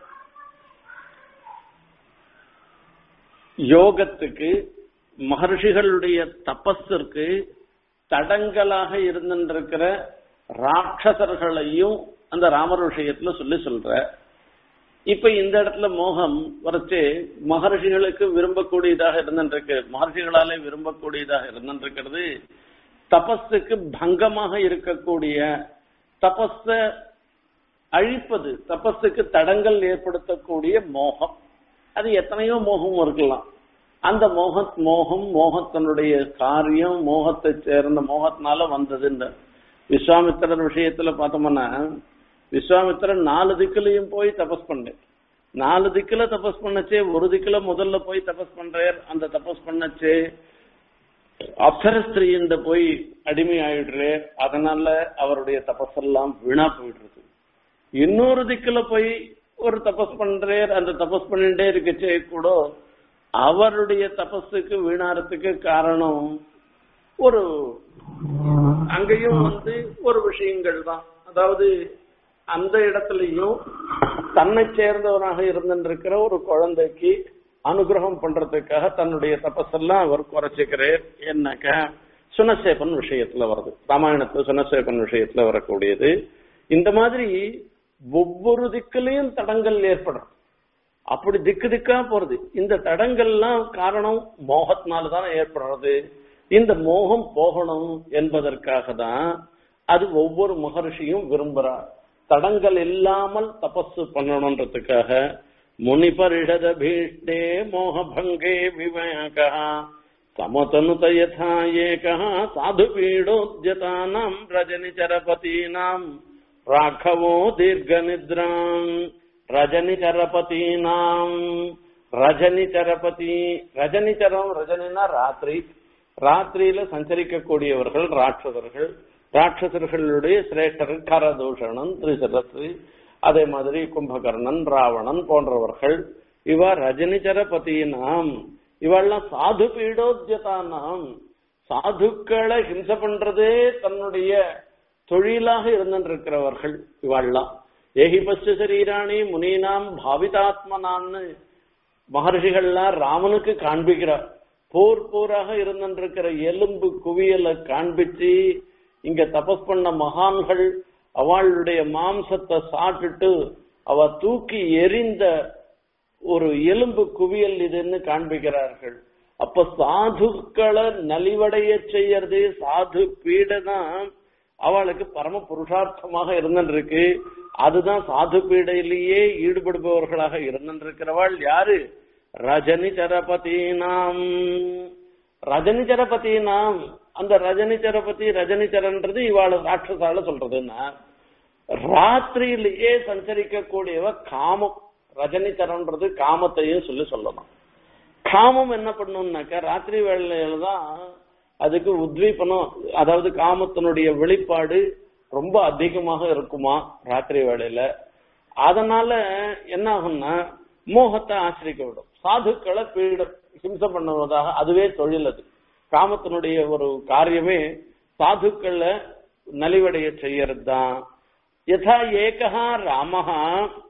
யோகத்துக்கு மகர்ஷிகளுடைய தபஸிற்கு தடங்கலாக இருந்திருக்கிற ராட்சசர்களையும் அந்த ராமர் விஷயத்துல சொல்லி சொல்ற இப்ப இந்த இடத்துல மோகம் வரைச்சு மகர்ஷிகளுக்கு விரும்பக்கூடியதாக இருந்திருக்கு மகர்ஷிகளாலே விரும்பக்கூடியதாக இருந்திருக்கிறது தபஸுக்கு பங்கமாக இருக்கக்கூடிய தபஸ அழிப்பது தபஸுக்கு தடங்கள் ஏற்படுத்தக்கூடிய மோகம் அது எத்தனையோ மோகம் இருக்கலாம் அந்த மோக மோகம் மோகத்தினுடைய காரியம் மோகத்தை சேர்ந்த மோகத்தினால வந்ததுன்ற விஸ்வாமித்திரர் விஷயத்துல பார்த்தோம்னா விஸ்வாமித்திரன் நாலு திக்குலையும் போய் தபஸ் பண்ணேன் நாலு திக்குல தபஸ் பண்ணச்சே ஒரு திக்குல முதல்ல போய் தபஸ் பண்றார் அந்த தபஸ் பண்ணச்சே அப்சரஸ்திரீண்ட போய் அடிமை ஆயிடுறே அதனால அவருடைய தபஸெல்லாம் வீணா போயிடுறது இன்னொரு திக்குல போய் ஒரு தபஸ் பண்றார் அந்த தபஸ் பண்ணிட்டே இருக்கச்சே கூட அவருடைய தபஸுக்கு வீணாரத்துக்கு காரணம் ஒரு அங்கேயும் வந்து ஒரு விஷயங்கள் தான் அதாவது அந்த இடத்துலயும் தன்னை சேர்ந்தவனாக இருந்திருக்கிற ஒரு குழந்தைக்கு அனுகிரகம் பண்றதுக்காக தன்னுடைய தபஸெல்லாம் அவர் குறைச்சிக்கிறார் என்னக்க சுனசேபன் விஷயத்துல வருது ராமாயணத்துல சுனசேபன் விஷயத்துல வரக்கூடியது இந்த மாதிரி ஒவ்வொரு திக்கிலையும் தடங்கள் ஏற்படும் அப்படி திக்கு திக்கா போறது இந்த தடங்கள்லாம் காரணம் மோகத்தினாலதான் ஏற்படுறது இந்த மோகம் போகணும் என்பதற்காக தான் அது ஒவ்வொரு மகர்ஷியும் விரும்புறார் தடங்கள் இல்லாமல் தபசு பண்ணணுன்றதுக்காக முனிபரிஷத பீஷ்டே மோகபங்கே விவேகா சமதனுத யதா ஏகா சாது பீடோத்யதானாம் ரஜனிச்சரபதீனாம் ராഘவோ தீர்க்கநித்ராம் ரஜனிச்சரபதீனாம் ரஜனிச்சரபதி ரஜனிச்சரம் ரஜனினா ராத்திரி ராத்திரியில சஞ்சரிக்கக்கூடியவர்கள் ராட்சசர்கள் ராட்சசர்களுடைய சிரேஷ்டர் கரதூஷணன் திரிசரத்து அதே மாதிரி கும்பகர்ணன் ராவணன் போன்றவர்கள் இவ ரஜனிச்சரபதியினாம் இவெல்லாம் சாது பீடோத்யதானாம் சாதுக்களை ஹிம்சை பண்றதே தன்னுடைய தொழிலாக இருந்திருக்கிறவர்கள் இவாள்லாம் ஏகி பஸ்து சரீராணி முனீனாம் பாவிதாத்மனான்னு மகர்ஷிகள்லாம் ராமனுக்கு காண்பிக்கிறார் போர் போராக இருந்திருக்கிற எலும்பு குவியலை காண்பிச்சு இங்க தபஸ் பண்ண மகான்கள் அவளுடைய மாம்சத்தை சாப்பிட்டுட்டு அவ தூக்கி எரிந்த ஒரு எலும்பு குவியல் இதுன்னு காண்பிக்கிறார்கள் அப்ப சாதுக்களை நலிவடைய செய்யறது சாது பீடதான் அவளுக்கு பரம புருஷார்த்தமாக இருந்திருக்கு அதுதான் சாது பீடையிலேயே ஈடுபடுபவர்களாக இருந்திருக்கிறவள் யாரு ரஜனி சரபதினாம் ரஜனி சரபதினாம் அந்த ரஜனி சரபதி ரஜனிச்சரன்றது இவாள ராட்சசால சொல்றதுன்னா ராத்திரியிலேயே சஞ்சரிக்கக்கூடியவ காமம் ரஜனிச்சரன்றது காமத்தையும் சொல்லி சொல்லலாம் காமம் என்ன பண்ணும்னாக்கா ராத்திரி வேளையில தான் அதுக்கு உத்வீபனம் அதாவது காமத்தினுடைய வெளிப்பாடு ரொம்ப அதிகமாக இருக்குமா ராத்திரி வேளையில அதனால என்ன ஆகும்னா மோகத்தை ஆசிரிக்க விடும் சாதுக்களை பீட ஹிம்சை பண்ணுவதாக அதுவே தொழில் அது காமத்தினுடைய ஒரு காரியமே சாதுக்களை நலிவடைய செய்யறது தான் யதா ஏகா ராமஹா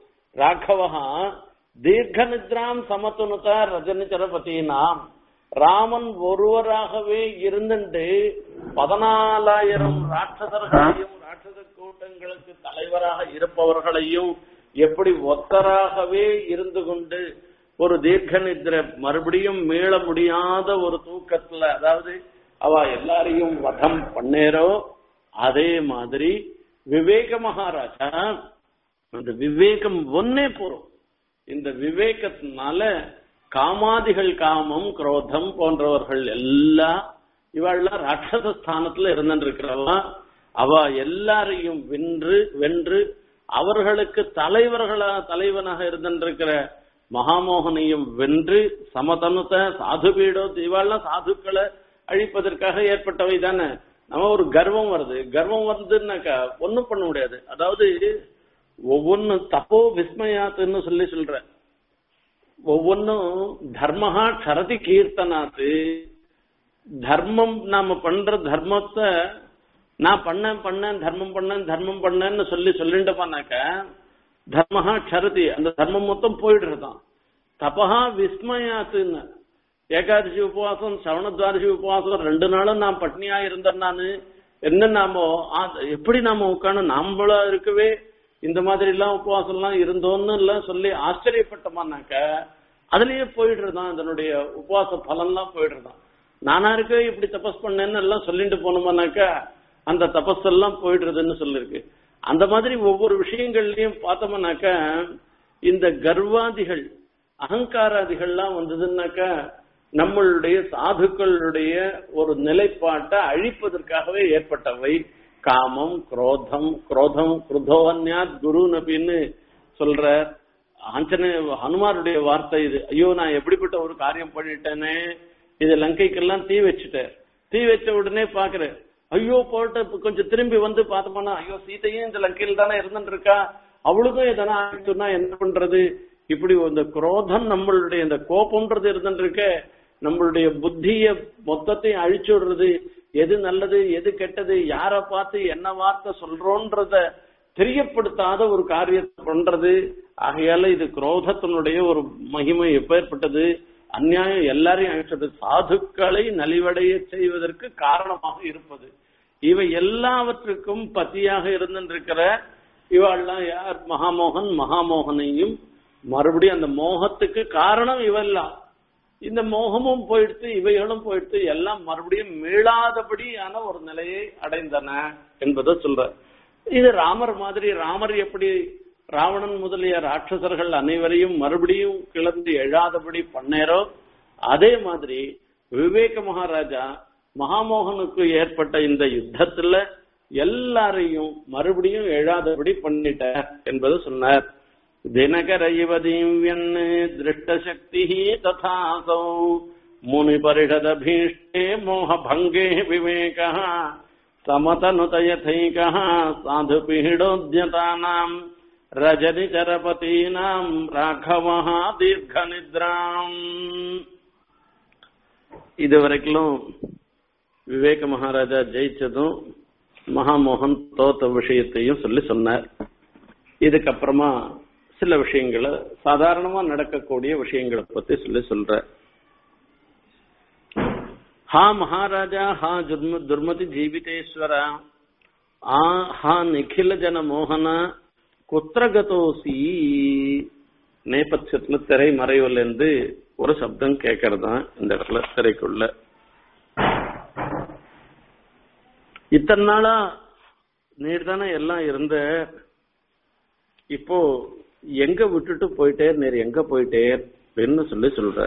ராഘவஹா தீர்க்க நித்ராம் சமத்துனுதா ரஜனிச்சரபதினாம் ராமன் ஒருவராகவே இருந்துட்டு பதினாலாயிரம் ராட்சசர்களையும் ராட்சச கூட்டங்களுக்கு தலைவராக இருப்பவர்களையும் எப்படி ஒத்தராகவே இருந்து கொண்டு ஒரு தீர்க்க நித்திர மறுபடியும் மீள முடியாத ஒரு தூக்கத்துல அதாவது அவ எல்லாரையும் வதம் பண்ணேரோ அதே மாதிரி விவேக மகாராஜா அந்த விவேகம் ஒன்னே போறோம் இந்த விவேகத்தினால காமாதிகள் காமம் குரோதம் போன்றவர்கள் எல்லாம் இவள்லாம் ராட்சச ஸ்தானத்துல இருந்திருக்கிறவா அவ எல்லாரையும் வென்று வென்று அவர்களுக்கு தலைவர்களா தலைவனாக இருந்திருக்கிற மகாமோகனையும் வென்று சமதனுத்த சாது பீடோ இவாள்லாம் சாதுக்களை அழிப்பதற்காக ஏற்பட்டவை தானே நம்ம ஒரு கர்வம் வருது கர்வம் வருதுன்னாக்கா ஒண்ணும் பண்ண முடியாது அதாவது ஒவ்வொன்னு தப்போ விஸ்மயாத்துன்னு சொல்லி சொல்ற ஒவ்வொன்னும் தர்மஹா க்ஷரதி கீர்த்தனாத்து தர்மம் நாம பண்ற தர்மத்தை நான் பண்ணேன் பண்ணேன் தர்மம் பண்ணேன் தர்மம் பண்ணேன்னு சொல்லி சொல்லிட்டு போனாக்க தர்மஹா க்ஷரதி அந்த தர்மம் மொத்தம் போயிடுறதான் தபஹா விஸ்மயாத்துன்னு ஏகாதசி உபவாசம் சவணத்வாதசி உபவாசம் ரெண்டு நாளும் நான் பட்னியா இருந்தேன் நானு என்ன நாம ஆ- எப்படி நாம உட்காந்து நாமளா இருக்கவே இந்த மாதிரி எல்லாம் உபவாசம் எல்லாம் இருந்தோம்னு எல்லாம் சொல்லி ஆச்சரியப்பட்டோமானாக்க அதுலயே போயிடுறதான் அதனுடைய உபவாச பலன்லாம் போயிடுறதான் நானா இருக்கவே இப்படி தபஸ் பண்ணேன்னு எல்லாம் சொல்லிட்டு போனோமானாக்கா அந்த தபஸ் எல்லாம் போயிடுறதுன்னு சொல்லிருக்கு அந்த மாதிரி ஒவ்வொரு விஷயங்கள்லயும் பார்த்தோம்னாக்கா இந்த கர்வாதிகள் அகங்காராதிகள்லாம் வந்ததுன்னாக்கா நம்மளுடைய சாதுக்களுடைய ஒரு நிலைப்பாட்டை அழிப்பதற்காகவே ஏற்பட்டவை காமம் குரோதம் குரோதம் குருதோவன்யாத் குரு நபின்னு சொல்ற ஆஞ்சநேய ஹனுமாருடைய வார்த்தை இது ஐயோ நான் எப்படிப்பட்ட ஒரு காரியம் பண்ணிட்டேனே இது லங்கைக்கெல்லாம் தீ வச்சுட்டேன் தீ வச்ச உடனே பாக்குறேன் ஐயோ போட்டு இப்ப கொஞ்சம் திரும்பி வந்து பார்த்தோம்னா ஐயோ சீதையும் இந்த லங்கையில் தானே இருந்துட்டு இருக்கா அவளுக்கும் எதனா ஆயிடுச்சுன்னா என்ன பண்றது இப்படி இந்த குரோதம் நம்மளுடைய இந்த கோபம்ன்றது இருந்துட்டு இருக்க நம்மளுடைய புத்திய மொத்தத்தையும் அழிச்சு விடுறது எது நல்லது எது கெட்டது யார பார்த்து என்ன வார்த்தை சொல்றோன்றத தெரியப்படுத்தாத ஒரு காரியத்தை பண்றது ஆகையால இது குரோதத்தினுடைய ஒரு மகிமை எப்பேற்பட்டது அநியாயம் எல்லாரையும் அழிச்சது சாதுக்களை நலிவடைய செய்வதற்கு காரணமாக இருப்பது இவை எல்லாவற்றுக்கும் பத்தியாக இருந்திருக்கிற இவெல்லாம் யார் மகாமோகன் மகாமோகனையும் மறுபடியும் அந்த மோகத்துக்கு காரணம் இவெல்லாம் இந்த மோகமும் போயிடுத்து இவைகளும் போயிடுத்து எல்லாம் மறுபடியும் மீளாதபடியான ஒரு நிலையை அடைந்தன என்பதை சொல்ற இது ராமர் மாதிரி ராமர் எப்படி ராவணன் முதலிய ராட்சசர்கள் அனைவரையும் மறுபடியும் கிளர்ந்து எழாதபடி பண்ணேரோ அதே மாதிரி விவேக மகாராஜா மகாமோகனுக்கு ஏற்பட்ட இந்த யுத்தத்துல எல்லாரையும் மறுபடியும் எழாதபடி பண்ணிட்டார் என்பது சொன்னார் தினகர இவ தீவ்யன் திருஷ்டசக்தி ததாசௌ முனிபரிஷதபீஷ்டே மோகபங்கே விவேக समतनुत यथैकः साधुपीडोद्यतानाम् रजनिचरपतीनाम् राघवः தீர்க்கநித்ராம் இது வரைக்கும் விவேக மகாராஜா ஜெயிச்சதும் மகாமோகன் தோத்த விஷயத்தையும் சொல்லி சொன்னார் இதுக்கப்புறமா சில விஷயங்களை சாதாரணமா நடக்கக்கூடிய விஷயங்களை பத்தி சொல்லி சொல்ற ಹಾ ಮಹಾರಾಜ ಹಾ ದುರ್ಮ ದುರ್ಮತಿ ಜೀವಿತೇಶ್ವರ ಆ ಹಾ நிখিல ஜன மோகன குத்திரகதோசி நேபட்சத்துல திரை மறைவுல இருந்து ஒரு சப்தம் கேட்கறதான் இந்த இடத்துல திரைக்குள்ள இத்தனை நாளா நீர் தானே எல்லாம் இருந்த இப்போ எங்க விட்டுட்டு போயிட்டே நீர் எங்க போயிட்டே அப்படின்னு சொல்லி சொல்ற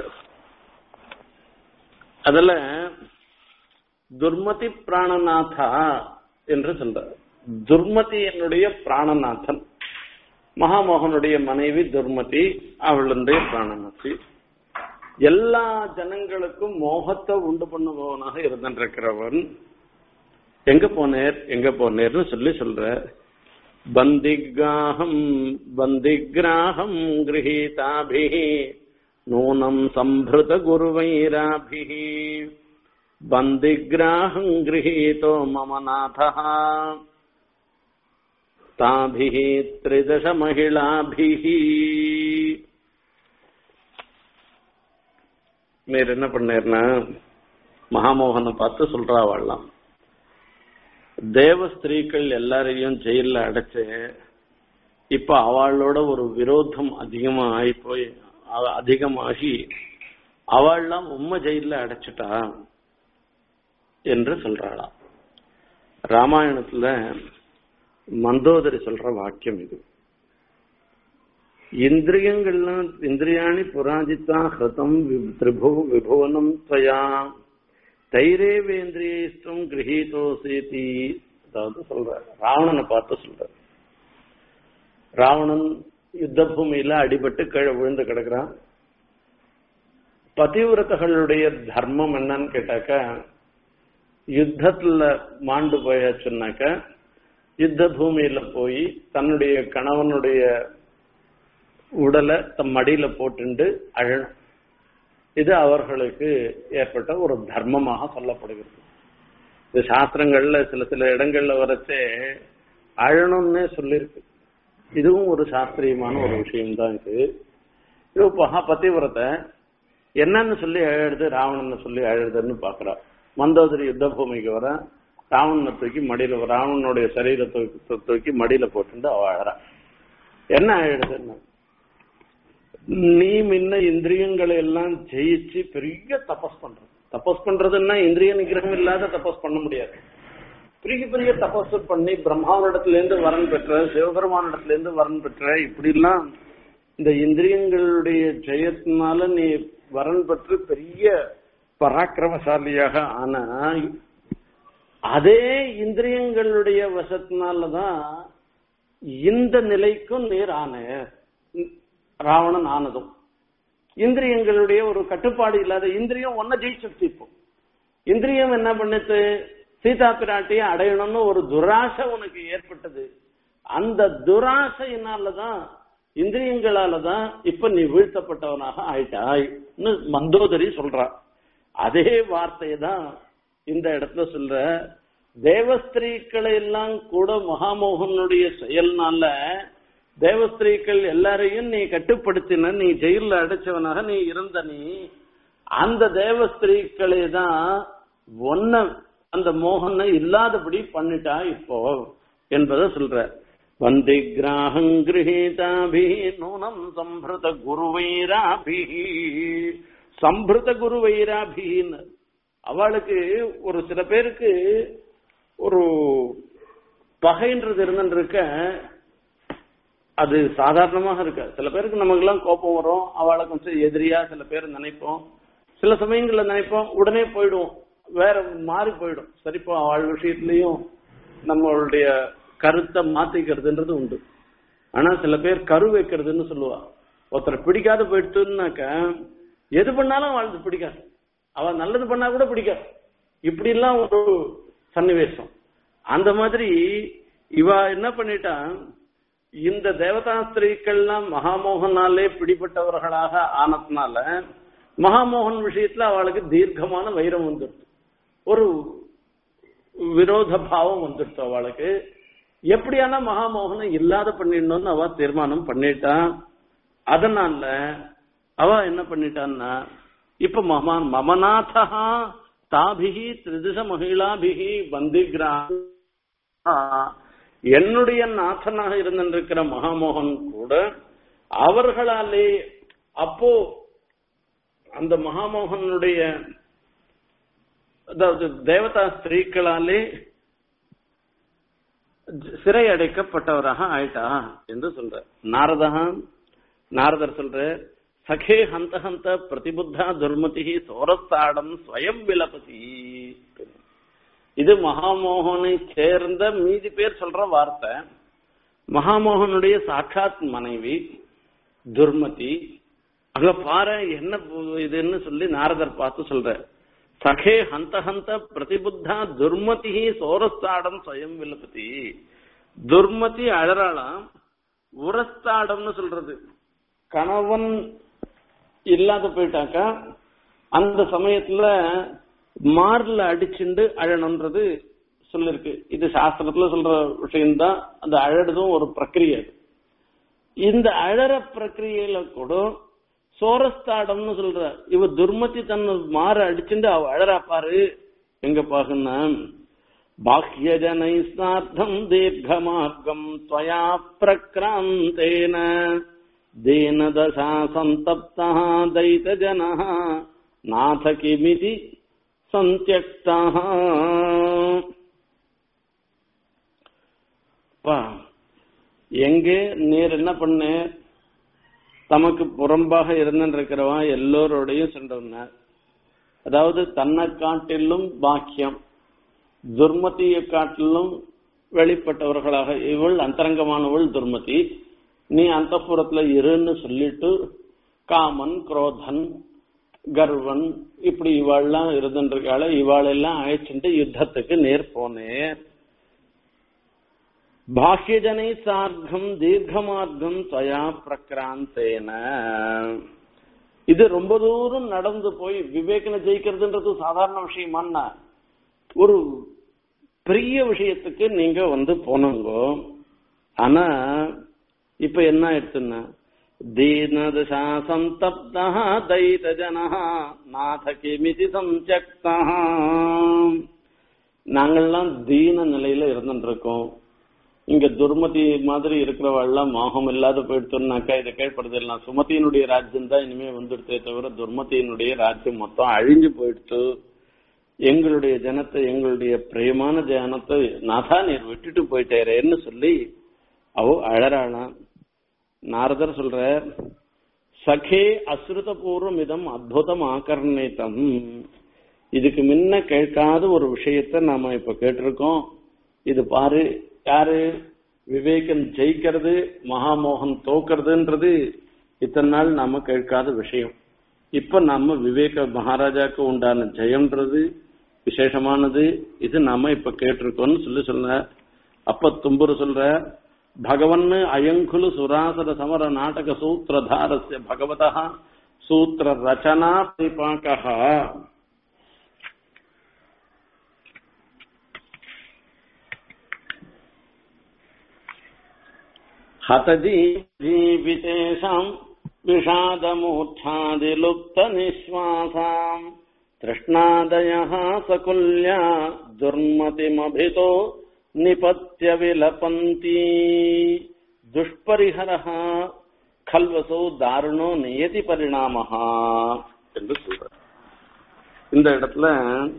அதுல துர்மதி பிராணநாதா என்று சொல்றார் துர்மதி என்னுடைய பிராணநாதன் மகாமோகனுடைய மனைவி துர்மதி அவளுடைய பிராணநாதி எல்லா ஜனங்களுக்கும் மோகத்தை உண்டு பண்ணுபவனாக இருந்திருக்கிறவன் எங்க போனேர் எங்க போனேர்னு சொல்லி சொல்ற பந்திகிராகம் பந்திகிராகம் கிரகீதாபிஹி நூனம் சம்பிருத குருவைராபிः பந்திகிராகம் கிரகீதோ மம நாதः தாபிः திரிதச மகிழாபிः நீர் என்ன பண்ணேர்னா மகாமோகனை பார்த்து சொல்றாவாள்லாம் தேவ ஸ்திரீக்கள் எல்லாரையும் ஜெயில அடைச்சு இப்ப அவளோட ஒரு விரோதம் அதிகமா ஆகி போய் அவ அதிகமாகி அவள்லாம் உம்ம ஜெயில அடைச்சிட்டா என்று சொல்றாளாம் ராமாயணத்துல மந்தோதரி சொல்ற வாக்கியம் இது இந்திரியங்கள்லாம் இந்திரியாணி புராஜித்தா ஹிருதம் வி- திரிபு விபுவனம் துவயா தைரேவேந்திரியஸ்தும் கிரகீதோசேதி அதாவது சொல்ற ராவணனை பார்த்து சொல்ற ராவணன் யுத்த பூமியில அடிபட்டு கீழே விழுந்து கிடக்குறான் பதிவிரதகளுடைய தர்மம் என்னன்னு கேட்டாக்கா யுத்தத்துல மாண்டு போயாச்சுன்னாக்க யுத்த பூமியில போய் தன்னுடைய கணவனுடைய உடலை தம் மடியில போட்டுண்டு அழணும் இது அவர்களுக்கு ஏற்பட்ட ஒரு தர்மமாக சொல்லப்படுகிறது இது சாஸ்திரங்கள்ல சில சில இடங்கள்ல வரச்சே அழணும்னே சொல்லியிருக்கு இதுவும் ஒரு சாஸ்திரியமான ஒரு விஷயம்தான் இது இது மகா பதிவிரத்தை என்னன்னு சொல்லி அழுது ராவணன் சொல்லி அழுதுன்னு பாக்குறா மந்தோதரி யுத்த பூமிக்கு வர ராவணனை தூக்கி மடியில ராவணனுடைய சரீரத்தை தூக்கி மடியில போட்டு அவ அழறா என்ன அழுதுன்னு நீ முன்ன இந்திரியங்களை எல்லாம் ஜெயிச்சு பெரிய தபஸ் பண்ற தபஸ் பண்றதுன்னா இந்திரிய நிகிரகம் இல்லாத தபஸ் பண்ண முடியாது பெரிய பெரிய தபஸ் பண்ணி பிரம்மாவனிடத்துல இருந்து வரன் பெற்ற சிவபெருமானிடத்துல இருந்து வரன் பெற்ற இப்படி எல்லாம் இந்த இந்திரியங்களுடைய ஜெயத்தினால நீ வரன் பெற்று பெரிய பராக்கிரமசாலியாக ஆனா அதே இந்திரியங்களுடைய வசத்தினாலதான் இந்த நிலைக்கும் நீர் ஆன ராவணன் ஆனதும் இந்திரியங்களுடைய ஒரு கட்டுப்பாடு இல்லாத இந்திரியம் ஒன்ன ஜெயிச்சிருச்சு இப்போ இந்திரியம் என்ன பண்ணுச்சு சீதா பிராட்டியை அடையணும்னு ஒரு துராசை உனக்கு ஏற்பட்டது அந்த துராசையினாலதான் இந்திரியங்களாலதான் இப்ப நீ வீழ்த்தப்பட்டவனாக ஆயிட்டாய்னு மந்தோதரி சொல்றா அதே வார்த்தையை தான் இந்த இடத்துல சொல்ற தேவஸ்திரீக்களை எல்லாம் கூட மகாமோகனுடைய செயல்னால தேவஸ்திரீக்கள் எல்லாரையும் நீ கட்டுப்படுத்தின நீ ஜெயில அடைச்சவனாக நீ இருந்த நீ அந்த தேவஸ்திரீக்களை தான் ஒன்ன அந்த மோகனை இல்லாதபடி பண்ணிட்டா இப்போ என்பதை சொல்ற வந்தி கிராகம் கிரகீதாபி நூனம் சம்பிருத குருவைராபி சம்பிருத குருவைராபின்னு அவளுக்கு ஒரு சில பேருக்கு ஒரு பகைன்றது இருந்துருக்க அது சாதாரணமாக இருக்க சில பேருக்கு நமக்கெல்லாம் கோபம் வரும் அவளை கொஞ்சம் எதிரியா சில பேர் நினைப்போம் சில சமயங்கள்ல நினைப்போம் உடனே போயிடுவோம் வேற மாறி போயிடும் சரிப்போ அவள் விஷயத்திலையும் நம்மளுடைய கருத்தை மாத்திக்கிறதுன்றது உண்டு ஆனா சில பேர் கரு வைக்கிறதுன்னு சொல்லுவா ஒருத்தரை பிடிக்காத போயிட்டுனாக்க எது பண்ணாலும் அவளுக்கு பிடிக்காது அவ நல்லது பண்ணா கூட பிடிக்காது இப்படி எல்லாம் ஒரு சன்னிவேசம் அந்த மாதிரி இவ என்ன பண்ணிட்டா இந்த தேவதாஸ்திரீக்கள்லாம் மகாமோகனாலே பிடிப்பட்டவர்களாக ஆனதுனால மகாமோகன் விஷயத்துல அவளுக்கு தீர்க்கமான வைரம் வந்துடுது ஒரு விரோத பாவம் வந்துடுச்சு அவளுக்கு எப்படியான மகாமோகனை இல்லாத பண்ணிடணும்னு அவ தீர்மானம் பண்ணிட்டான் அதனால அவ என்ன பண்ணிட்டான்னா இப்ப மம மமநாதா தாபிகி திரிதிச மகிழாபிகி பந்திகிரா என்னுடைய நாதனாக இருந்திருக்கிற மகாமோகன் கூட அவர்களாலே அப்போ அந்த மகாமோகனுடைய அதாவது தேவதா ஸ்திரீக்களாலே சிறை அடைக்கப்பட்டவராக ஆயிட்டா என்று சொல்ற நாரதா நாரதர் சொல்ற சகே ஹந்த ஹந்த பிரதிபுத்தா துர்மதி சோரஸ்தாடம் ஸ்வயம் விலபதி இது மகாமோகனை சேர்ந்த மீதி பேர் சொல்ற வார்த்தை மகாமோகனுடைய சாட்சாத் மனைவி துர்மதி அங்க பாரு என்ன இதுன்னு சொல்லி நாரதர் பார்த்து சொல்ற சகே ஹந்த ஹந்த பிரதிபுத்தா துர்மதி சோரஸ்தாடம் ஸ்வயம் விலபதி துர்மதி அழறாளாம் உரஸ்தாடம்னு சொல்றது கணவன் இல்லாத போயிட்டாக்கா அந்த சமயத்துல மார்ல அடிச்சுண்டு அழணுன்றது சொல்லிருக்கு இது சாஸ்திரத்துல சொல்ற விஷயம்தான் அந்த அழறதும் ஒரு பிரக்கிரியை இந்த அழற பிரக்கிரியையில கூட சோரஸ்தாடம்னு சொல்ற இவ துர்மதி தன்னை மாற அடிச்சுட்டு அவ அழறா பாரு எங்க பாகுன்னா பாஹ்யஜனை ஸ்நார்த்தம் தீர்க்கமார்க்கம் துவயா பிரக்ராந்தேன दीनदशा सन्तप्तः दैतजनः नाथ किमिति सन्त्यक्तः எங்கே நீர் என்ன பண்ண தமக்கு புறம்பாக இருந்திருக்கிறவன் எல்லோரோடையும் சென்றவன அதாவது தன்னை காட்டிலும் பாக்கியம் துர்மதியை காட்டிலும் வெளிப்பட்டவர்களாக இவள் அந்தரங்கமானவள் துர்மதி நீ அந்த இருன்னு சொல்லிட்டு காமன் குரோதன் கர்வன் இப்படி இவாள்லாம் இருந்துருக்காள இவாளெல்லாம் அழைச்சிட்டு யுத்தத்துக்கு நேர் போனேன் பாஹ்யஜனை சார்க்கம் தீர்க்கமார்க்கம் தயா பிரக்ராந்தேன இது ரொம்ப தூரம் நடந்து போய் விவேகனை ஜெயிக்கிறதுன்றது சாதாரண விஷயமான்னா ஒரு பெரிய விஷயத்துக்கு நீங்க வந்து போனோங்க ஆனா இப்ப என்ன ஆயிடுச்சுன்னா தீனதசா சந்தப்தா தைத ஜனா நாத கிமிதி சம்சக்தா நாங்கள்லாம் தீன நிலையில இருந்துட்டு இருக்கோம் இங்க துர்மதி மாதிரி இருக்கிறவாள்லாம் மோகம் இல்லாத போயிடுச்சுனாக்கா இதை கேட்படுது எல்லாம் சுமதியினுடைய ராஜ்யம் தான் இனிமே வந்துடுதே தவிர துர்மதியினுடைய ராஜ்யம் மொத்தம் அழிஞ்சு போயிடுச்சு எங்களுடைய ஜனத்தை எங்களுடைய பிரியமான ஜனத்தை நாதா நீர் விட்டுட்டு போயிட்டேரேன்னு சொல்லி அவ அழறாளாம் நாரதர் சொல்ற சகே அஸ்ருத பூர்வம் இதம் அத்புதம் ஆகர்ணித்தம் இதுக்கு முன்ன கேட்காத ஒரு விஷயத்த நாம இப்ப கேட்டிருக்கோம் இது பாரு யாரு விவேகன் ஜெயிக்கிறது மகாமோகன் தோக்கிறதுன்றது இத்தனை நாள் நாம கேட்காத விஷயம் இப்ப நாம விவேக மகாராஜாக்கு உண்டான ஜெயம்ன்றது விசேஷமானது இது நாம இப்ப கேட்டிருக்கோம்னு சொல்லி சொல்ற அப்ப தும்புரு சொல்ற பகவன் அயங்குலு சுராசர சமர நாடக சூத்திரதாரஸ்ய பகவதா சூத்திர ரச்சனா பரிபாக்கா हतजीवितेषाम् विषादमूर्च्छादिलुप्तनिःश्वासाम् तृष्णादयः सकुल्या दुर्मतिमभितो निपत्य विलपन्ति दुष्परिहरः खल्वसौ தாருணோ நியதி பரிணாமஹா என்று சொல்ற இந்த இடத்துல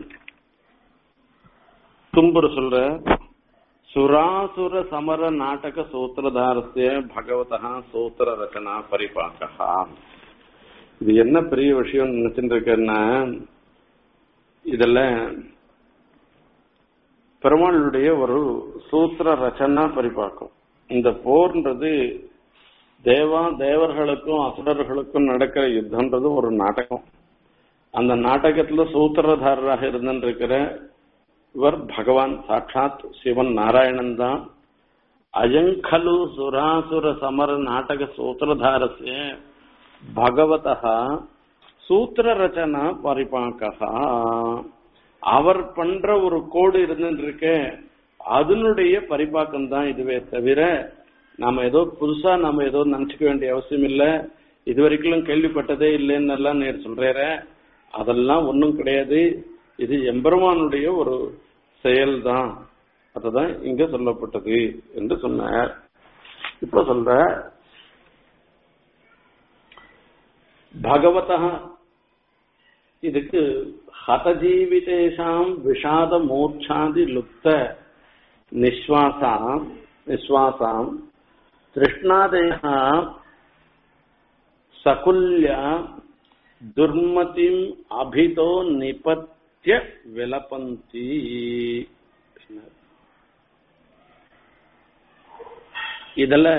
தும்புரு சொல்ற சுராசுர சமர நாடக சூத்திரதாரஸ்ய பகவதா சூத்திர ரச்சனா பரிபாக்கா இது என்ன பெரிய விஷயம் நினைச்சுட்டு இருக்கேன்னா இதுல பெருமாளுடைய ஒரு சூத்திர ரச்சனா பரிபாக்கம் இந்த போர்ன்றது தேவா தேவர்களுக்கும் அசுரர்களுக்கும் நடக்கிற யுத்தம்ன்றது ஒரு நாடகம் அந்த நாடகத்துல சூத்திரதாரராக இருந்திருக்கிற இவர் பகவான் சாட்சாத் சிவன் நாராயணன் தான் அயங்கலு சுராசுர சமர நாடக சூத்திரதாரஸ்ய பகவதா சூத்திர ரச்சனா பரிபாக்கா அவர் பண்ற ஒரு கோடு இருந்துருக்க அதனுடைய பரிபாக்கம் தான் இதுவே தவிர நாம ஏதோ புதுசா நாம ஏதோ நினைச்சுக்க வேண்டிய அவசியம் இல்ல இது வரைக்கும் கேள்விப்பட்டதே இல்லைன்னு எல்லாம் நேர் சொல்றேற அதெல்லாம் ஒன்றும் கிடையாது இது எம்பெருமானுடைய ஒரு செயல்தான் அதுதான் இங்க சொல்லப்பட்டது என்று சொன்னார் இப்ப சொல்ற பகவதா இதுக்கு ஹதஜீவிதேஷாம் விஷாத மூர்ச்சாதி லுப்த நிஸ்வாசாம் நிஸ்வாசாம் திருஷ்ணாதயா சகுல்ய துர்மதிம் அபிதோ நிபத்திய விலபந்தி இதுல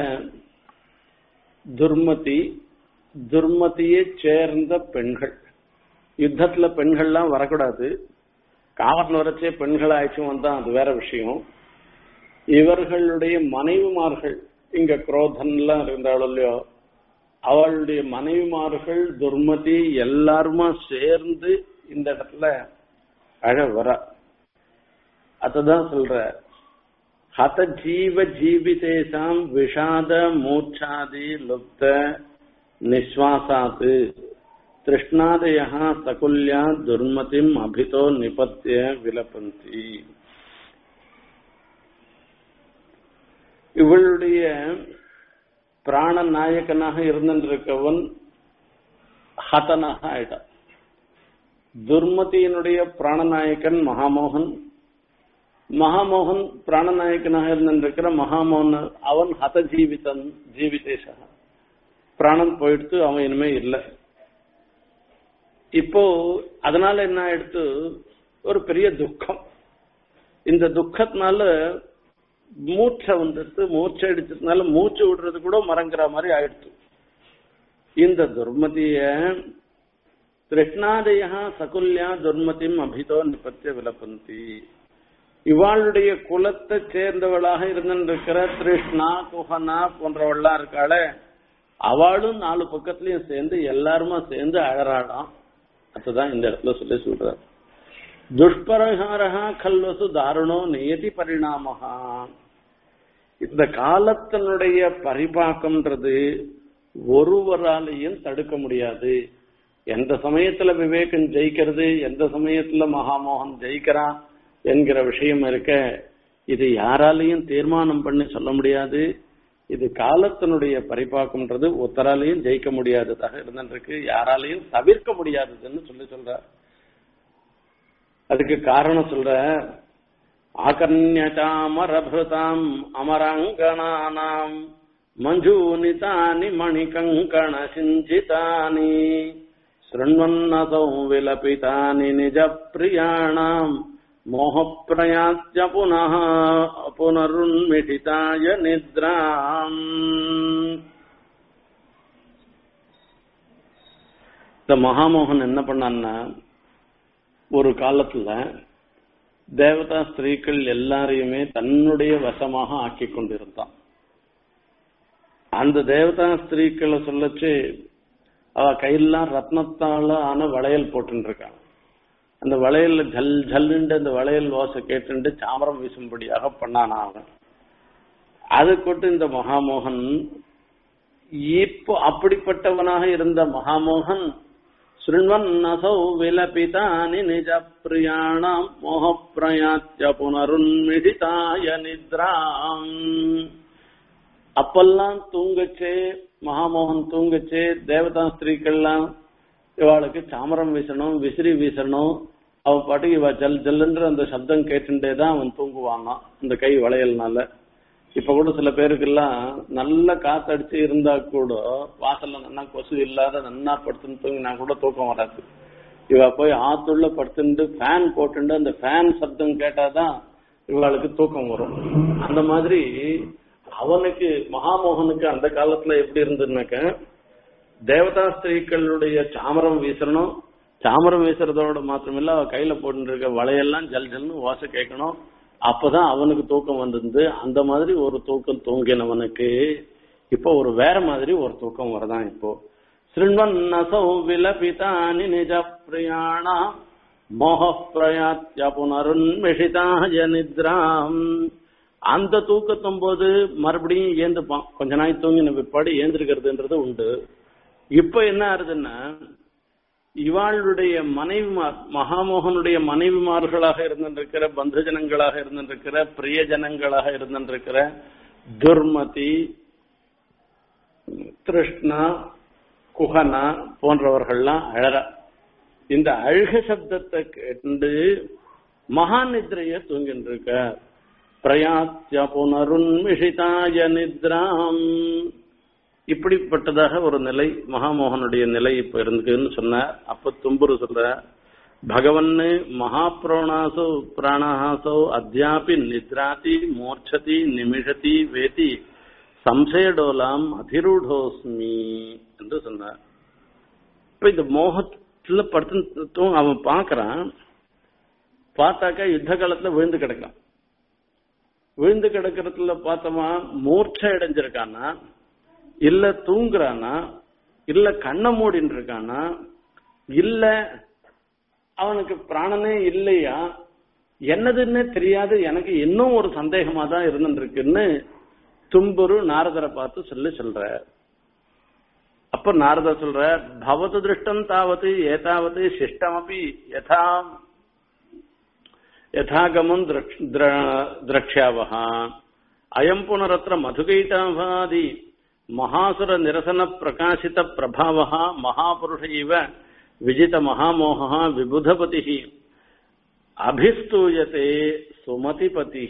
துர்மதி துர்மதியை சேர்ந்த பெண்கள் யுத்தத்துல பெண்கள்லாம் வரக்கூடாது காவல் வரச்சே பெண்கள் ஆயிடுச்சும் வந்தா அது வேற விஷயம் இவர்களுடைய மனைவிமார்கள் இங்க குரோதன்லாம் இருந்தாலும் இல்லையோ அவளுடைய மனைவிமார்கள் துர்மதி எல்லாருமா சேர்ந்து இந்த இடத்துல அழ வர அததான் சொல்ற ஹத ஜீவ ஜீவிதேசாம் விஷாத மூச்சாதி லுப்த நிஸ்வாசாத்து திருஷ்ணாதய சகுல்யா துர்மதிம் அபிதோ நிபத்திய விலபந்தி இவளுடைய பிராண நாயகனாக இருந்திருக்கவன் ஹதனாக ஆயிட்டான் துர்மதியினுடைய பிராணநாயகன் மகாமோகன் மகாமோகன் பிராணநாயகனாக இருந்திருக்கிற மகாமோகன் அவன் ஹத ஜீவிதன் ஜீவிதேஷா பிராணன் போயிடுத்து அவன் இனிமே இல்லை இப்போ அதனால என்ன ஆயிடுத்து ஒரு பெரிய துக்கம் இந்த துக்கத்தினால மூச்சை வந்துட்டு மூச்சை அடிச்சதுனால மூச்சு விடுறது கூட மறங்குற மாதிரி ஆயிடுச்சு இந்த துர்மதிய கிருஷ்ணாதயா சகுல்யா துர்மதிம் அபிதோ நிபத்திய விலப்பந்தி இவாளுடைய குலத்தை சேர்ந்தவளாக இருந்திருக்கிற திருஷ்ணா குஹனா போன்றவள்லாம் இருக்காளே அவளும் நாலு பக்கத்துலயும் சேர்ந்து எல்லாருமா சேர்ந்து அழறாளாம் அதுதான் இந்த இடத்துல சொல்லி சொல்றார் துஷ்பரகாரா கல்வசு தாருணோ நியதி பரிணாமகா இந்த காலத்தினுடைய பரிபாக்கம்ன்றது ஒருவராலையும் தடுக்க முடியாது எந்த சமயத்துல விவேகம் ஜெயிக்கிறது எந்த சமயத்துல மகாமோகன் ஜெயிக்கிறான் என்கிற விஷயம் இருக்க இது யாராலையும் தீர்மானம் பண்ணி சொல்ல முடியாது இது காலத்தினுடைய பரிபாக்கம்ன்றது ஒருத்தராலையும் ஜெயிக்க முடியாததாக இருந்துருக்கு யாராலையும் தவிர்க்க முடியாததுன்னு சொல்லி சொல்ற அதுக்கு காரணம் சொல்ற ஆகர்ணியதாமரபிருதாம் அமராங்கணானாம் மஞ்சூனிதானி மணிகங்கண சிஞ்சிதானி शृण्वन्नसौ विलपितानि निजप्रियाणाम् मोहप्रयात्य पुनः पुनरुन्मिटिताय निद्राम् இந்த மகாமோகன் என்ன பண்ணான்னா ஒரு காலத்துல தேவதா ஸ்திரீக்கள் எல்லாரையுமே தன்னுடைய வசமாக ஆக்கி கொண்டிருந்தான் அந்த தேவதா ஸ்திரீக்களை சொல்லச்சு அவ கையெல்லாம் ரத்னத்தால ஆன வளையல் போட்டு இருக்கான் அந்த வளையல்ல ஜல் ஜல்லுண்டு அந்த வளையல் வாச கேட்டுண்டு சாமரம் வீசும்படியாக பண்ணானா அவன் அது கொண்டு இந்த மகாமோகன் இப்போ அப்படிப்பட்டவனாக இருந்த மகாமோகன் சுருண்வன் நசௌ விலபிதானி நிஜ பிரியாணாம் மோகப்பிரயாத்திய புனருன்மிடிதாய நித்ராம் அப்பெல்லாம் தூங்கச்சே மகாமோகன் தூங்கச்சே தேவதா ஸ்திரீக்கள்லாம் இவாளுக்கு சாமரம் வீசணும் விசிறி வீசணும் அவ பாட்டுக்கு இவ ஜல் ஜல்லுன்ற அந்த சப்தம் கேட்டுட்டே தான் அவன் தூங்குவானா அந்த கை வளையல்னால இப்ப கூட சில பேருக்கெல்லாம் நல்ல காத்தடிச்சு இருந்தா கூட வாசல்ல நன்னா கொசு இல்லாத நன்னா படுத்துன்னு தூங்கினா கூட தூக்கம் வராது இவ போய் ஆத்துள்ள படுத்துட்டு ஃபேன் போட்டுண்டு அந்த ஃபேன் சப்தம் கேட்டாதான் இவளுக்கு தூக்கம் வரும் அந்த மாதிரி அவனுக்கு மகாமோகனுக்கு அந்த காலத்துல எப்படி இருந்ததுனாக்க தேவதா ஸ்திரீக்களுடைய சாமரம் வீசணும் சாமரம் வீசுறதோட மாத்திரமில்ல அவ கையில போட்டு இருக்க வளையெல்லாம் ஜல் ஜல்னு வாச கேட்கணும் அப்பதான் அவனுக்கு தூக்கம் வந்திருந்து அந்த மாதிரி ஒரு தூக்கம் தூங்கினவனுக்கு இப்போ ஒரு வேற மாதிரி ஒரு தூக்கம் வரதான் இப்போ சிருண்வன்னசௌ விலபிதானி நிஜ பிரியாணா மோக பிரயாத்திய புனருன்மிஷிதாய நித்ராம் அந்த தூக்கத்தும் போது மறுபடியும் ஏந்துப்பான் கொஞ்ச நாள் தூங்கின பிற்பாடு ஏந்திருக்கிறதுன்றது உண்டு இப்ப என்ன ஆறுதுன்னா இவாளுடைய மனைவிமார் மகாமோகனுடைய மனைவிமார்களாக இருந்திருக்கிற பந்துஜனங்களாக இருந்திருக்கிற பிரியஜனங்களாக இருந்திருக்கிற துர்மதி கிருஷ்ணா குஹனா போன்றவர்கள்லாம் அழற இந்த அழுக சப்தத்தை கேட்டு மகா நித்ரைய தூங்கிட்டு இருக்க பிரயாத்திய புனருன்மிஷிதாய நித்ராம் இப்படிப்பட்டதாக ஒரு நிலை மகாமோகனுடைய நிலை இப்ப இருக்குன்னு சொன்னார் அப்ப தும்புரு சொல்ற பகவன்னு மகாபிராணாசோ பிராணஹாசோ அத்தியாபி நித்ராதி மூர்ச்சதி நிமிஷதி வேதி சம்சயடோலாம் அதிரூடோஸ்மி என்று சொன்னார் இப்ப இந்த மோகத்துல படுத்து அவன் பாக்குறான் பார்த்தாக்கா யுத்த காலத்துல விழுந்து கிடக்கான் விழுந்து கிடக்கிறதுல பார்த்தோமா மூர்ச்சை அடைஞ்சிருக்கானா இல்ல தூங்குறானா இல்ல கண்ணை மூடின்னு இருக்கானா இல்ல அவனுக்கு பிராணனே இல்லையா என்னதுன்னு தெரியாது எனக்கு இன்னும் ஒரு சந்தேகமா தான் இருந்துருக்குன்னு தும்புரு நாரதரை பார்த்து சொல்லி சொல்ற அப்ப நாரதர் சொல்ற பவத்து திருஷ்டம் தாவது ஏதாவது சிஷ்டமபி யதா யதாகமம் திரக்ஷாவஹா அயம் புனரத்திர மதுகைட்டாபாதி மகாசுர நிரசன பிரகாசித பிரபாவ மகாபுருஷ இவ விஜித மகாமோக விபுதபதி அபிஸ்தூயத்தே சுமதிபதி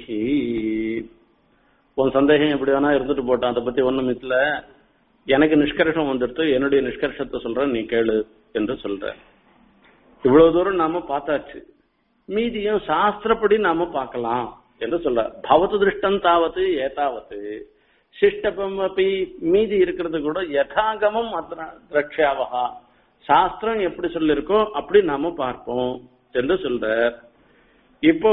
உன் சந்தேகம் எப்படி வேணா இருந்துட்டு போட்டான் அதை பத்தி ஒண்ணும் இல்ல எனக்கு நிஷ்கர்ஷம் வந்துடுத்து என்னுடைய நிஷ்கர்ஷத்தை சொல்றேன் நீ கேளு என்று சொல்ற இவ்வளவு தூரம் நாம பார்த்தாச்சு மீதியும் சாஸ்திரப்படி நாம பார்க்கலாம் என்று சொல்றார் பவத்து திருஷ்டம் தாவத்து ஏதாவது சிஷ்டபம் அப்படி மீதி இருக்கிறது கூட யதாகமம் திரட்சாவகா சாஸ்திரம் எப்படி சொல்லிருக்கோ அப்படி நாம பார்ப்போம் என்று சொல்ற இப்போ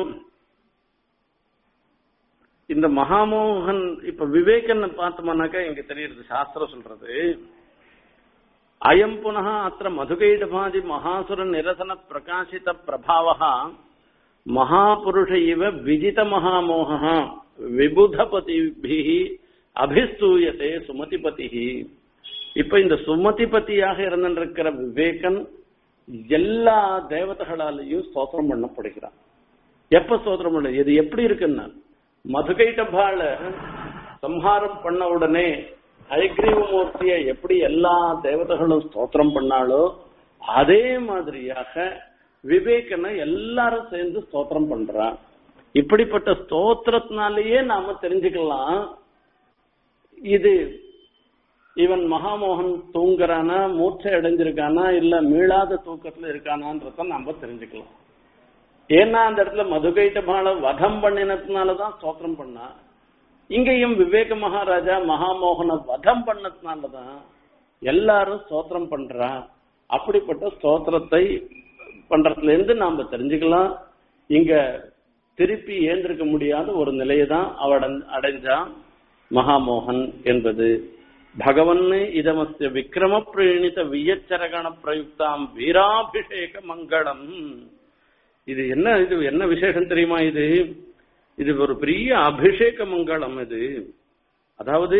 இந்த மகாமோகன் இப்ப விவேகன் பார்த்தோம்னாக்கா இங்க தெரியுது சாஸ்திரம் சொல்றது அயம் புனः அத்த மதுகைடபாதி மகாசுர நிரசன பிரகாசித பிரபாவः மகாபுருஷ இவ விஜித மகாமோக விபுதபதிபி அபிஸ்தூயத்தே சுமதிபதி இப்ப இந்த சுமதிபதியாக இருந்திருக்கிற விவேகன் எல்லா தேவதைகளாலையும் ஸ்தோத்திரம் பண்ணப்படுகிறான் எப்ப ஸ்தோத்திரம் பண்ண இது எப்படி இருக்குன்னா மதுகைட்டபால சம்ஹாரம் பண்ண உடனே ஹயக்ரீவமூர்த்திய எப்படி எல்லா தேவதைகளும் ஸ்தோத்திரம் பண்ணாலோ அதே மாதிரியாக விவேகனை எல்லாரும் சேர்ந்து ஸ்தோத்திரம் பண்றான் இப்படிப்பட்ட ஸ்தோத்திரத்தினாலேயே நாம தெரிஞ்சுக்கலாம் இது இவன் மகாமோகன் தூங்குறானா மூர்ச்சை அடைஞ்சிருக்கானா இல்ல மீளாத தூக்கத்துல இருக்கானான்றத நாம தெரிஞ்சுக்கலாம் ஏன்னா அந்த இடத்துல மதுகைட்டபால வதம் பண்ணினதுனாலதான் ஸ்தோத்திரம் பண்ணா இங்கேயும் விவேக மகாராஜா மகாமோகன வதம் பண்ணதுனாலதான் எல்லாரும் ஸ்தோத்திரம் பண்றா அப்படிப்பட்ட ஸ்தோத்திரத்தை பண்றதுல இருந்து நாம தெரிஞ்சுக்கலாம் இங்க திருப்பி ஏந்திருக்க முடியாத ஒரு நிலையை தான் அவட அடைஞ்சான் மகாமோகன் என்பது பகவன் இதமஸ்ய விக்ரம பிரேணித வியச்சரகண பிரயுக்தாம் வீராபிஷேக மங்களம் இது என்ன இது என்ன விசேஷம் தெரியுமா இது இது ஒரு பெரிய அபிஷேக மங்களம் இது அதாவது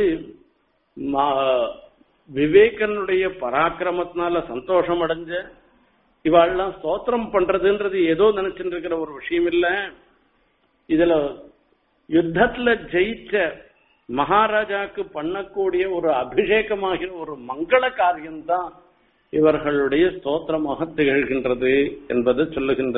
விவேகனுடைய பராக்கிரமத்தினால சந்தோஷம் அடைஞ்ச இவாள்லாம் ஸ்தோத்திரம் பண்றதுன்றது ஏதோ நினைச்சுட்டு இருக்கிற ஒரு விஷயம் இல்ல இதுல யுத்தத்துல ஜெயிச்ச மகாராஜாக்கு பண்ணக்கூடிய ஒரு அபிஷேகமாகிற ஒரு மங்கள காரியம்தான் இவர்களுடைய ஸ்தோத்திரமாக திகழ்கின்றது என்பது சொல்லுகின்ற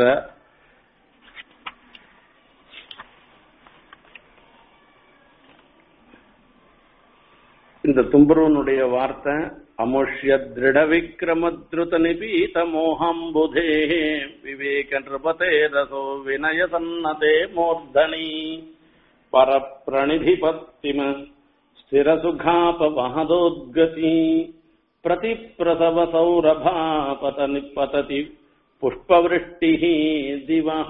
இந்த தும்புருவனுடைய வார்த்தை அமுஷ்ய திருட விக்ரம திருத நிபீத மோகம்புதே விவேக நிருபதே ரசோ வினய சன்னதே மூர்தனி பரப்பிரணிதிபத்திம ஸ்திர சுகாபவஹதோத்கதி பிரதிப்பிரசவ சௌரபா பதனி பததி புஷ்பவிருஷ்டி திவஹ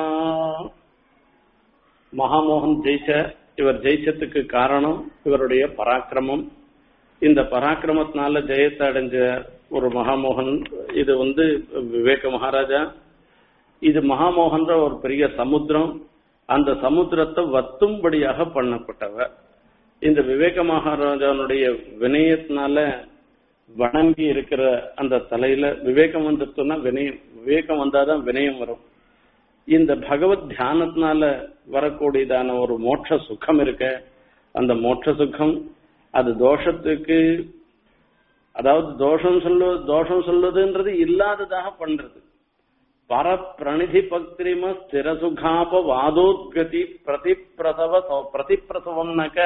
மகாமோகன் ஜெயிச்ச இவர் ஜெயிச்சதுக்கு காரணம் இவருடைய பராக்கிரமம் இந்த பராக்கிரமத்தினால ஜெயத்தை அடைஞ்ச ஒரு மகாமோகன் இது வந்து விவேக மகாராஜா இது மகாமோகன்ற ஒரு பெரிய சமுத்திரம் அந்த சமுத்திரத்தை வத்தும்படியாக பண்ணப்பட்டவர் இந்த விவேக மகாராஜானுடைய வினயத்தினால வணங்கி இருக்கிற அந்த தலையில விவேகம் வந்துட்டுனா வினயம் விவேகம் வந்தாதான் வினயம் வரும் இந்த பகவத் தியானத்தினால வரக்கூடியதான ஒரு மோட்ச சுகம் இருக்க அந்த மோட்ச சுகம் அது தோஷத்துக்கு அதாவது தோஷம் சொல்லு தோஷம் சொல்லுதுன்றது இல்லாததாக பண்றது பரப்பிரணிதி பக்திரிம ஸ்திர சுகாப வாதோத்கதி பிரதிப்பிரசவ பிரதிப்பிரசவம்னாக்க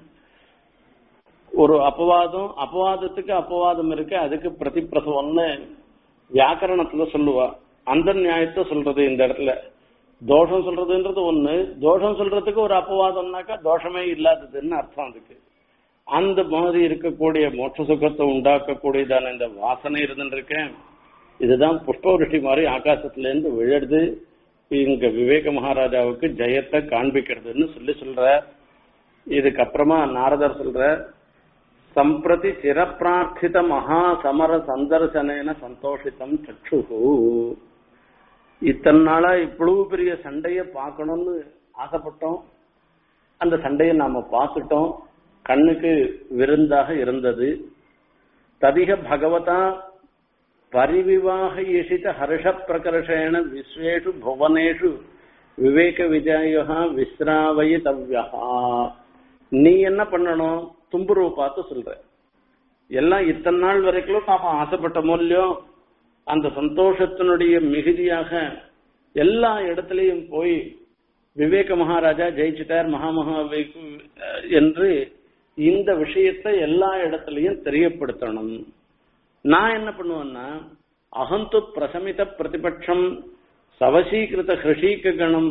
ஒரு அபவாதம் அபவாதத்துக்கு அபவாதம் இருக்கு அதுக்கு பிரதிப்பிரசவம்னு வியாக்கரணத்துல சொல்லுவா அந்த நியாயத்தை சொல்றது இந்த இடத்துல தோஷம் சொல்றதுன்றது ஒண்ணு தோஷம் சொல்றதுக்கு ஒரு அபவாதம்னாக்கா தோஷமே இல்லாததுன்னு அர்த்தம் அதுக்கு அந்த மாதிரி இருக்கக்கூடிய மோட்ச சுகத்தை உண்டாக்கக்கூடியதான இந்த வாசனை இருந்துருக்கேன் இதுதான் புஷ்பவருஷி மாதிரி ஆகாசத்துல இருந்து விழுது இங்க விவேக மகாராஜாவுக்கு ஜெயத்தை காண்பிக்கிறதுன்னு சொல்லி சொல்ற இதுக்கப்புறமா நாரதர் சொல்ற சம்பிரதி சிரப்பிரார்த்தித மகா சமர சந்தர்சனேன சந்தோஷித்தம் சக்ஷுகு இத்தனை நாளா இவ்வளவு பெரிய சண்டைய பார்க்கணும்னு ஆசைப்பட்டோம் அந்த சண்டையை நாம பார்த்துட்டோம் கண்ணுக்கு விருந்தாக இருந்தது ததிக பகவதா பரிவிவாக இஷித ஹர்ஷ பிரகர்ஷேண விஸ்வேஷு புவனேஷு விவேக விஜயா விஸ்ராவயிதவ்யா நீ என்ன பண்ணணும் தும்புருவை பார்த்து சொல்ற எல்லாம் இத்தனை நாள் வரைக்கும் நாம ஆசைப்பட்ட மூலியம் அந்த சந்தோஷத்தினுடைய மிகுதியாக எல்லா இடத்துலையும் போய் விவேக மகாராஜா ஜெயிச்சிட்டார் மகாமகா என்று இந்த விஷயத்தை எல்லா இடத்துலையும் தெரியப்படுத்தணும் நான் என்ன பண்ணுவேன்னா அகந்து பிரசமித பிரதிபட்சம் சவசீகிருத ஹிருஷீக கணம்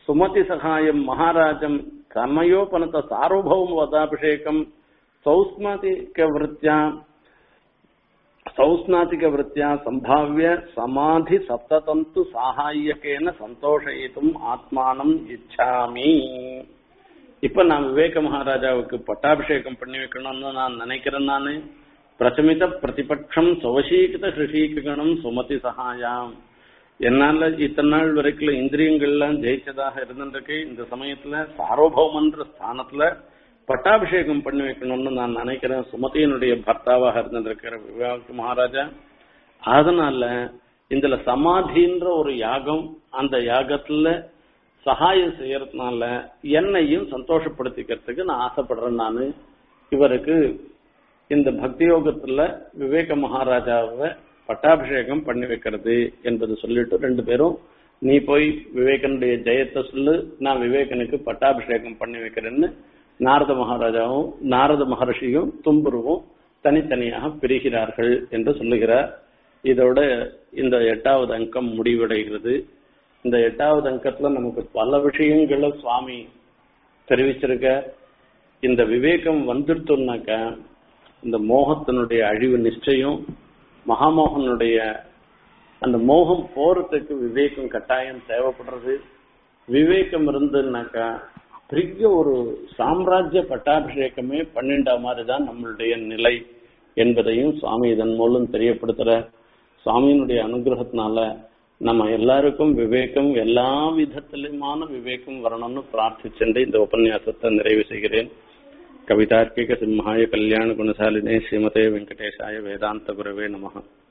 சுமதி சகாயம் மகாராஜம் கர்மயோபனத சார்வபௌம வதாபிஷேகம் சௌஸ்மாதிக விருத்தியா சௌஸ்நாதிக விருத்தியா சம்பாவிய சமாதி சப்ததந்து சாகாயக்கேன சந்தோஷயித்தும் ஆத்மானம் இச்சாமி இப்ப நான் விவேக மகாராஜாவுக்கு பட்டாபிஷேகம் பண்ணி வைக்கணும்னு நான் நினைக்கிறேன் நானு பிரச்சமித பிரதிபட்சம் சுவசீகித ஹிருஷீகணம் சுமதி சகாயாம் என்னால இத்தனை நாள் வரைக்கும் இந்திரியங்கள்லாம் ஜெயிச்சதாக இருந்துருக்கு இந்த சமயத்துல சார்வபௌமன்ற ஸ்தானத்துல பட்டாபிஷேகம் பண்ணி வைக்கணும்னு நான் நினைக்கிறேன் சுமதியினுடைய பர்த்தாவாக இருந்திருக்கிற விவேக மகாராஜா அதனால இதுல சமாதின்ற ஒரு யாகம் அந்த யாகத்துல சகாயம் செய்யறதுனால என்னையும் சந்தோஷப்படுத்திக்கிறதுக்கு நான் ஆசைப்படுறேன் நானு இவருக்கு இந்த பக்தி யோகத்துல விவேக மகாராஜாவை பட்டாபிஷேகம் பண்ணி வைக்கிறது என்பது சொல்லிட்டு ரெண்டு பேரும் நீ போய் விவேகனுடைய ஜெயத்தை சொல்லு நான் விவேகனுக்கு பட்டாபிஷேகம் பண்ணி வைக்கிறேன்னு நாரத மகாராஜாவும் நாரத மகர்ஷியும் தும்புருவும் தனித்தனியாக பிரிகிறார்கள் என்று சொல்லுகிறார் இதோட இந்த எட்டாவது அங்கம் முடிவடைகிறது இந்த எட்டாவது அங்கத்துல நமக்கு பல விஷயங்களை சுவாமி தெரிவிச்சிருக்க இந்த விவேகம் வந்துட்டோம்னாக்கா இந்த மோகத்தினுடைய அழிவு நிச்சயம் மகாமோகனுடைய அந்த மோகம் போறதுக்கு விவேகம் கட்டாயம் தேவைப்படுறது விவேகம் இருந்துன்னாக்கா பெரிய ஒரு சாம்ராஜ்ய பட்டாபிஷேகமே பன்னெண்டா மாதிரி தான் நம்மளுடைய நிலை என்பதையும் சுவாமி இதன் மூலம் தெரியப்படுத்துற சுவாமியினுடைய அனுகிரகத்தினால நம்ம எல்லாருக்கும் விவேகம் எல்லா விதத்திலுமான விவேகம் வரணும்னு பிரார்த்திச்சென்று இந்த உபன்யாசத்தை நிறைவு செய்கிறேன் கவிதார்க்கிக சிம்ஹாய கல்யாண குணசாலினே ஸ்ரீமதே வெங்கடேஷாய வேதாந்த குரவே நமः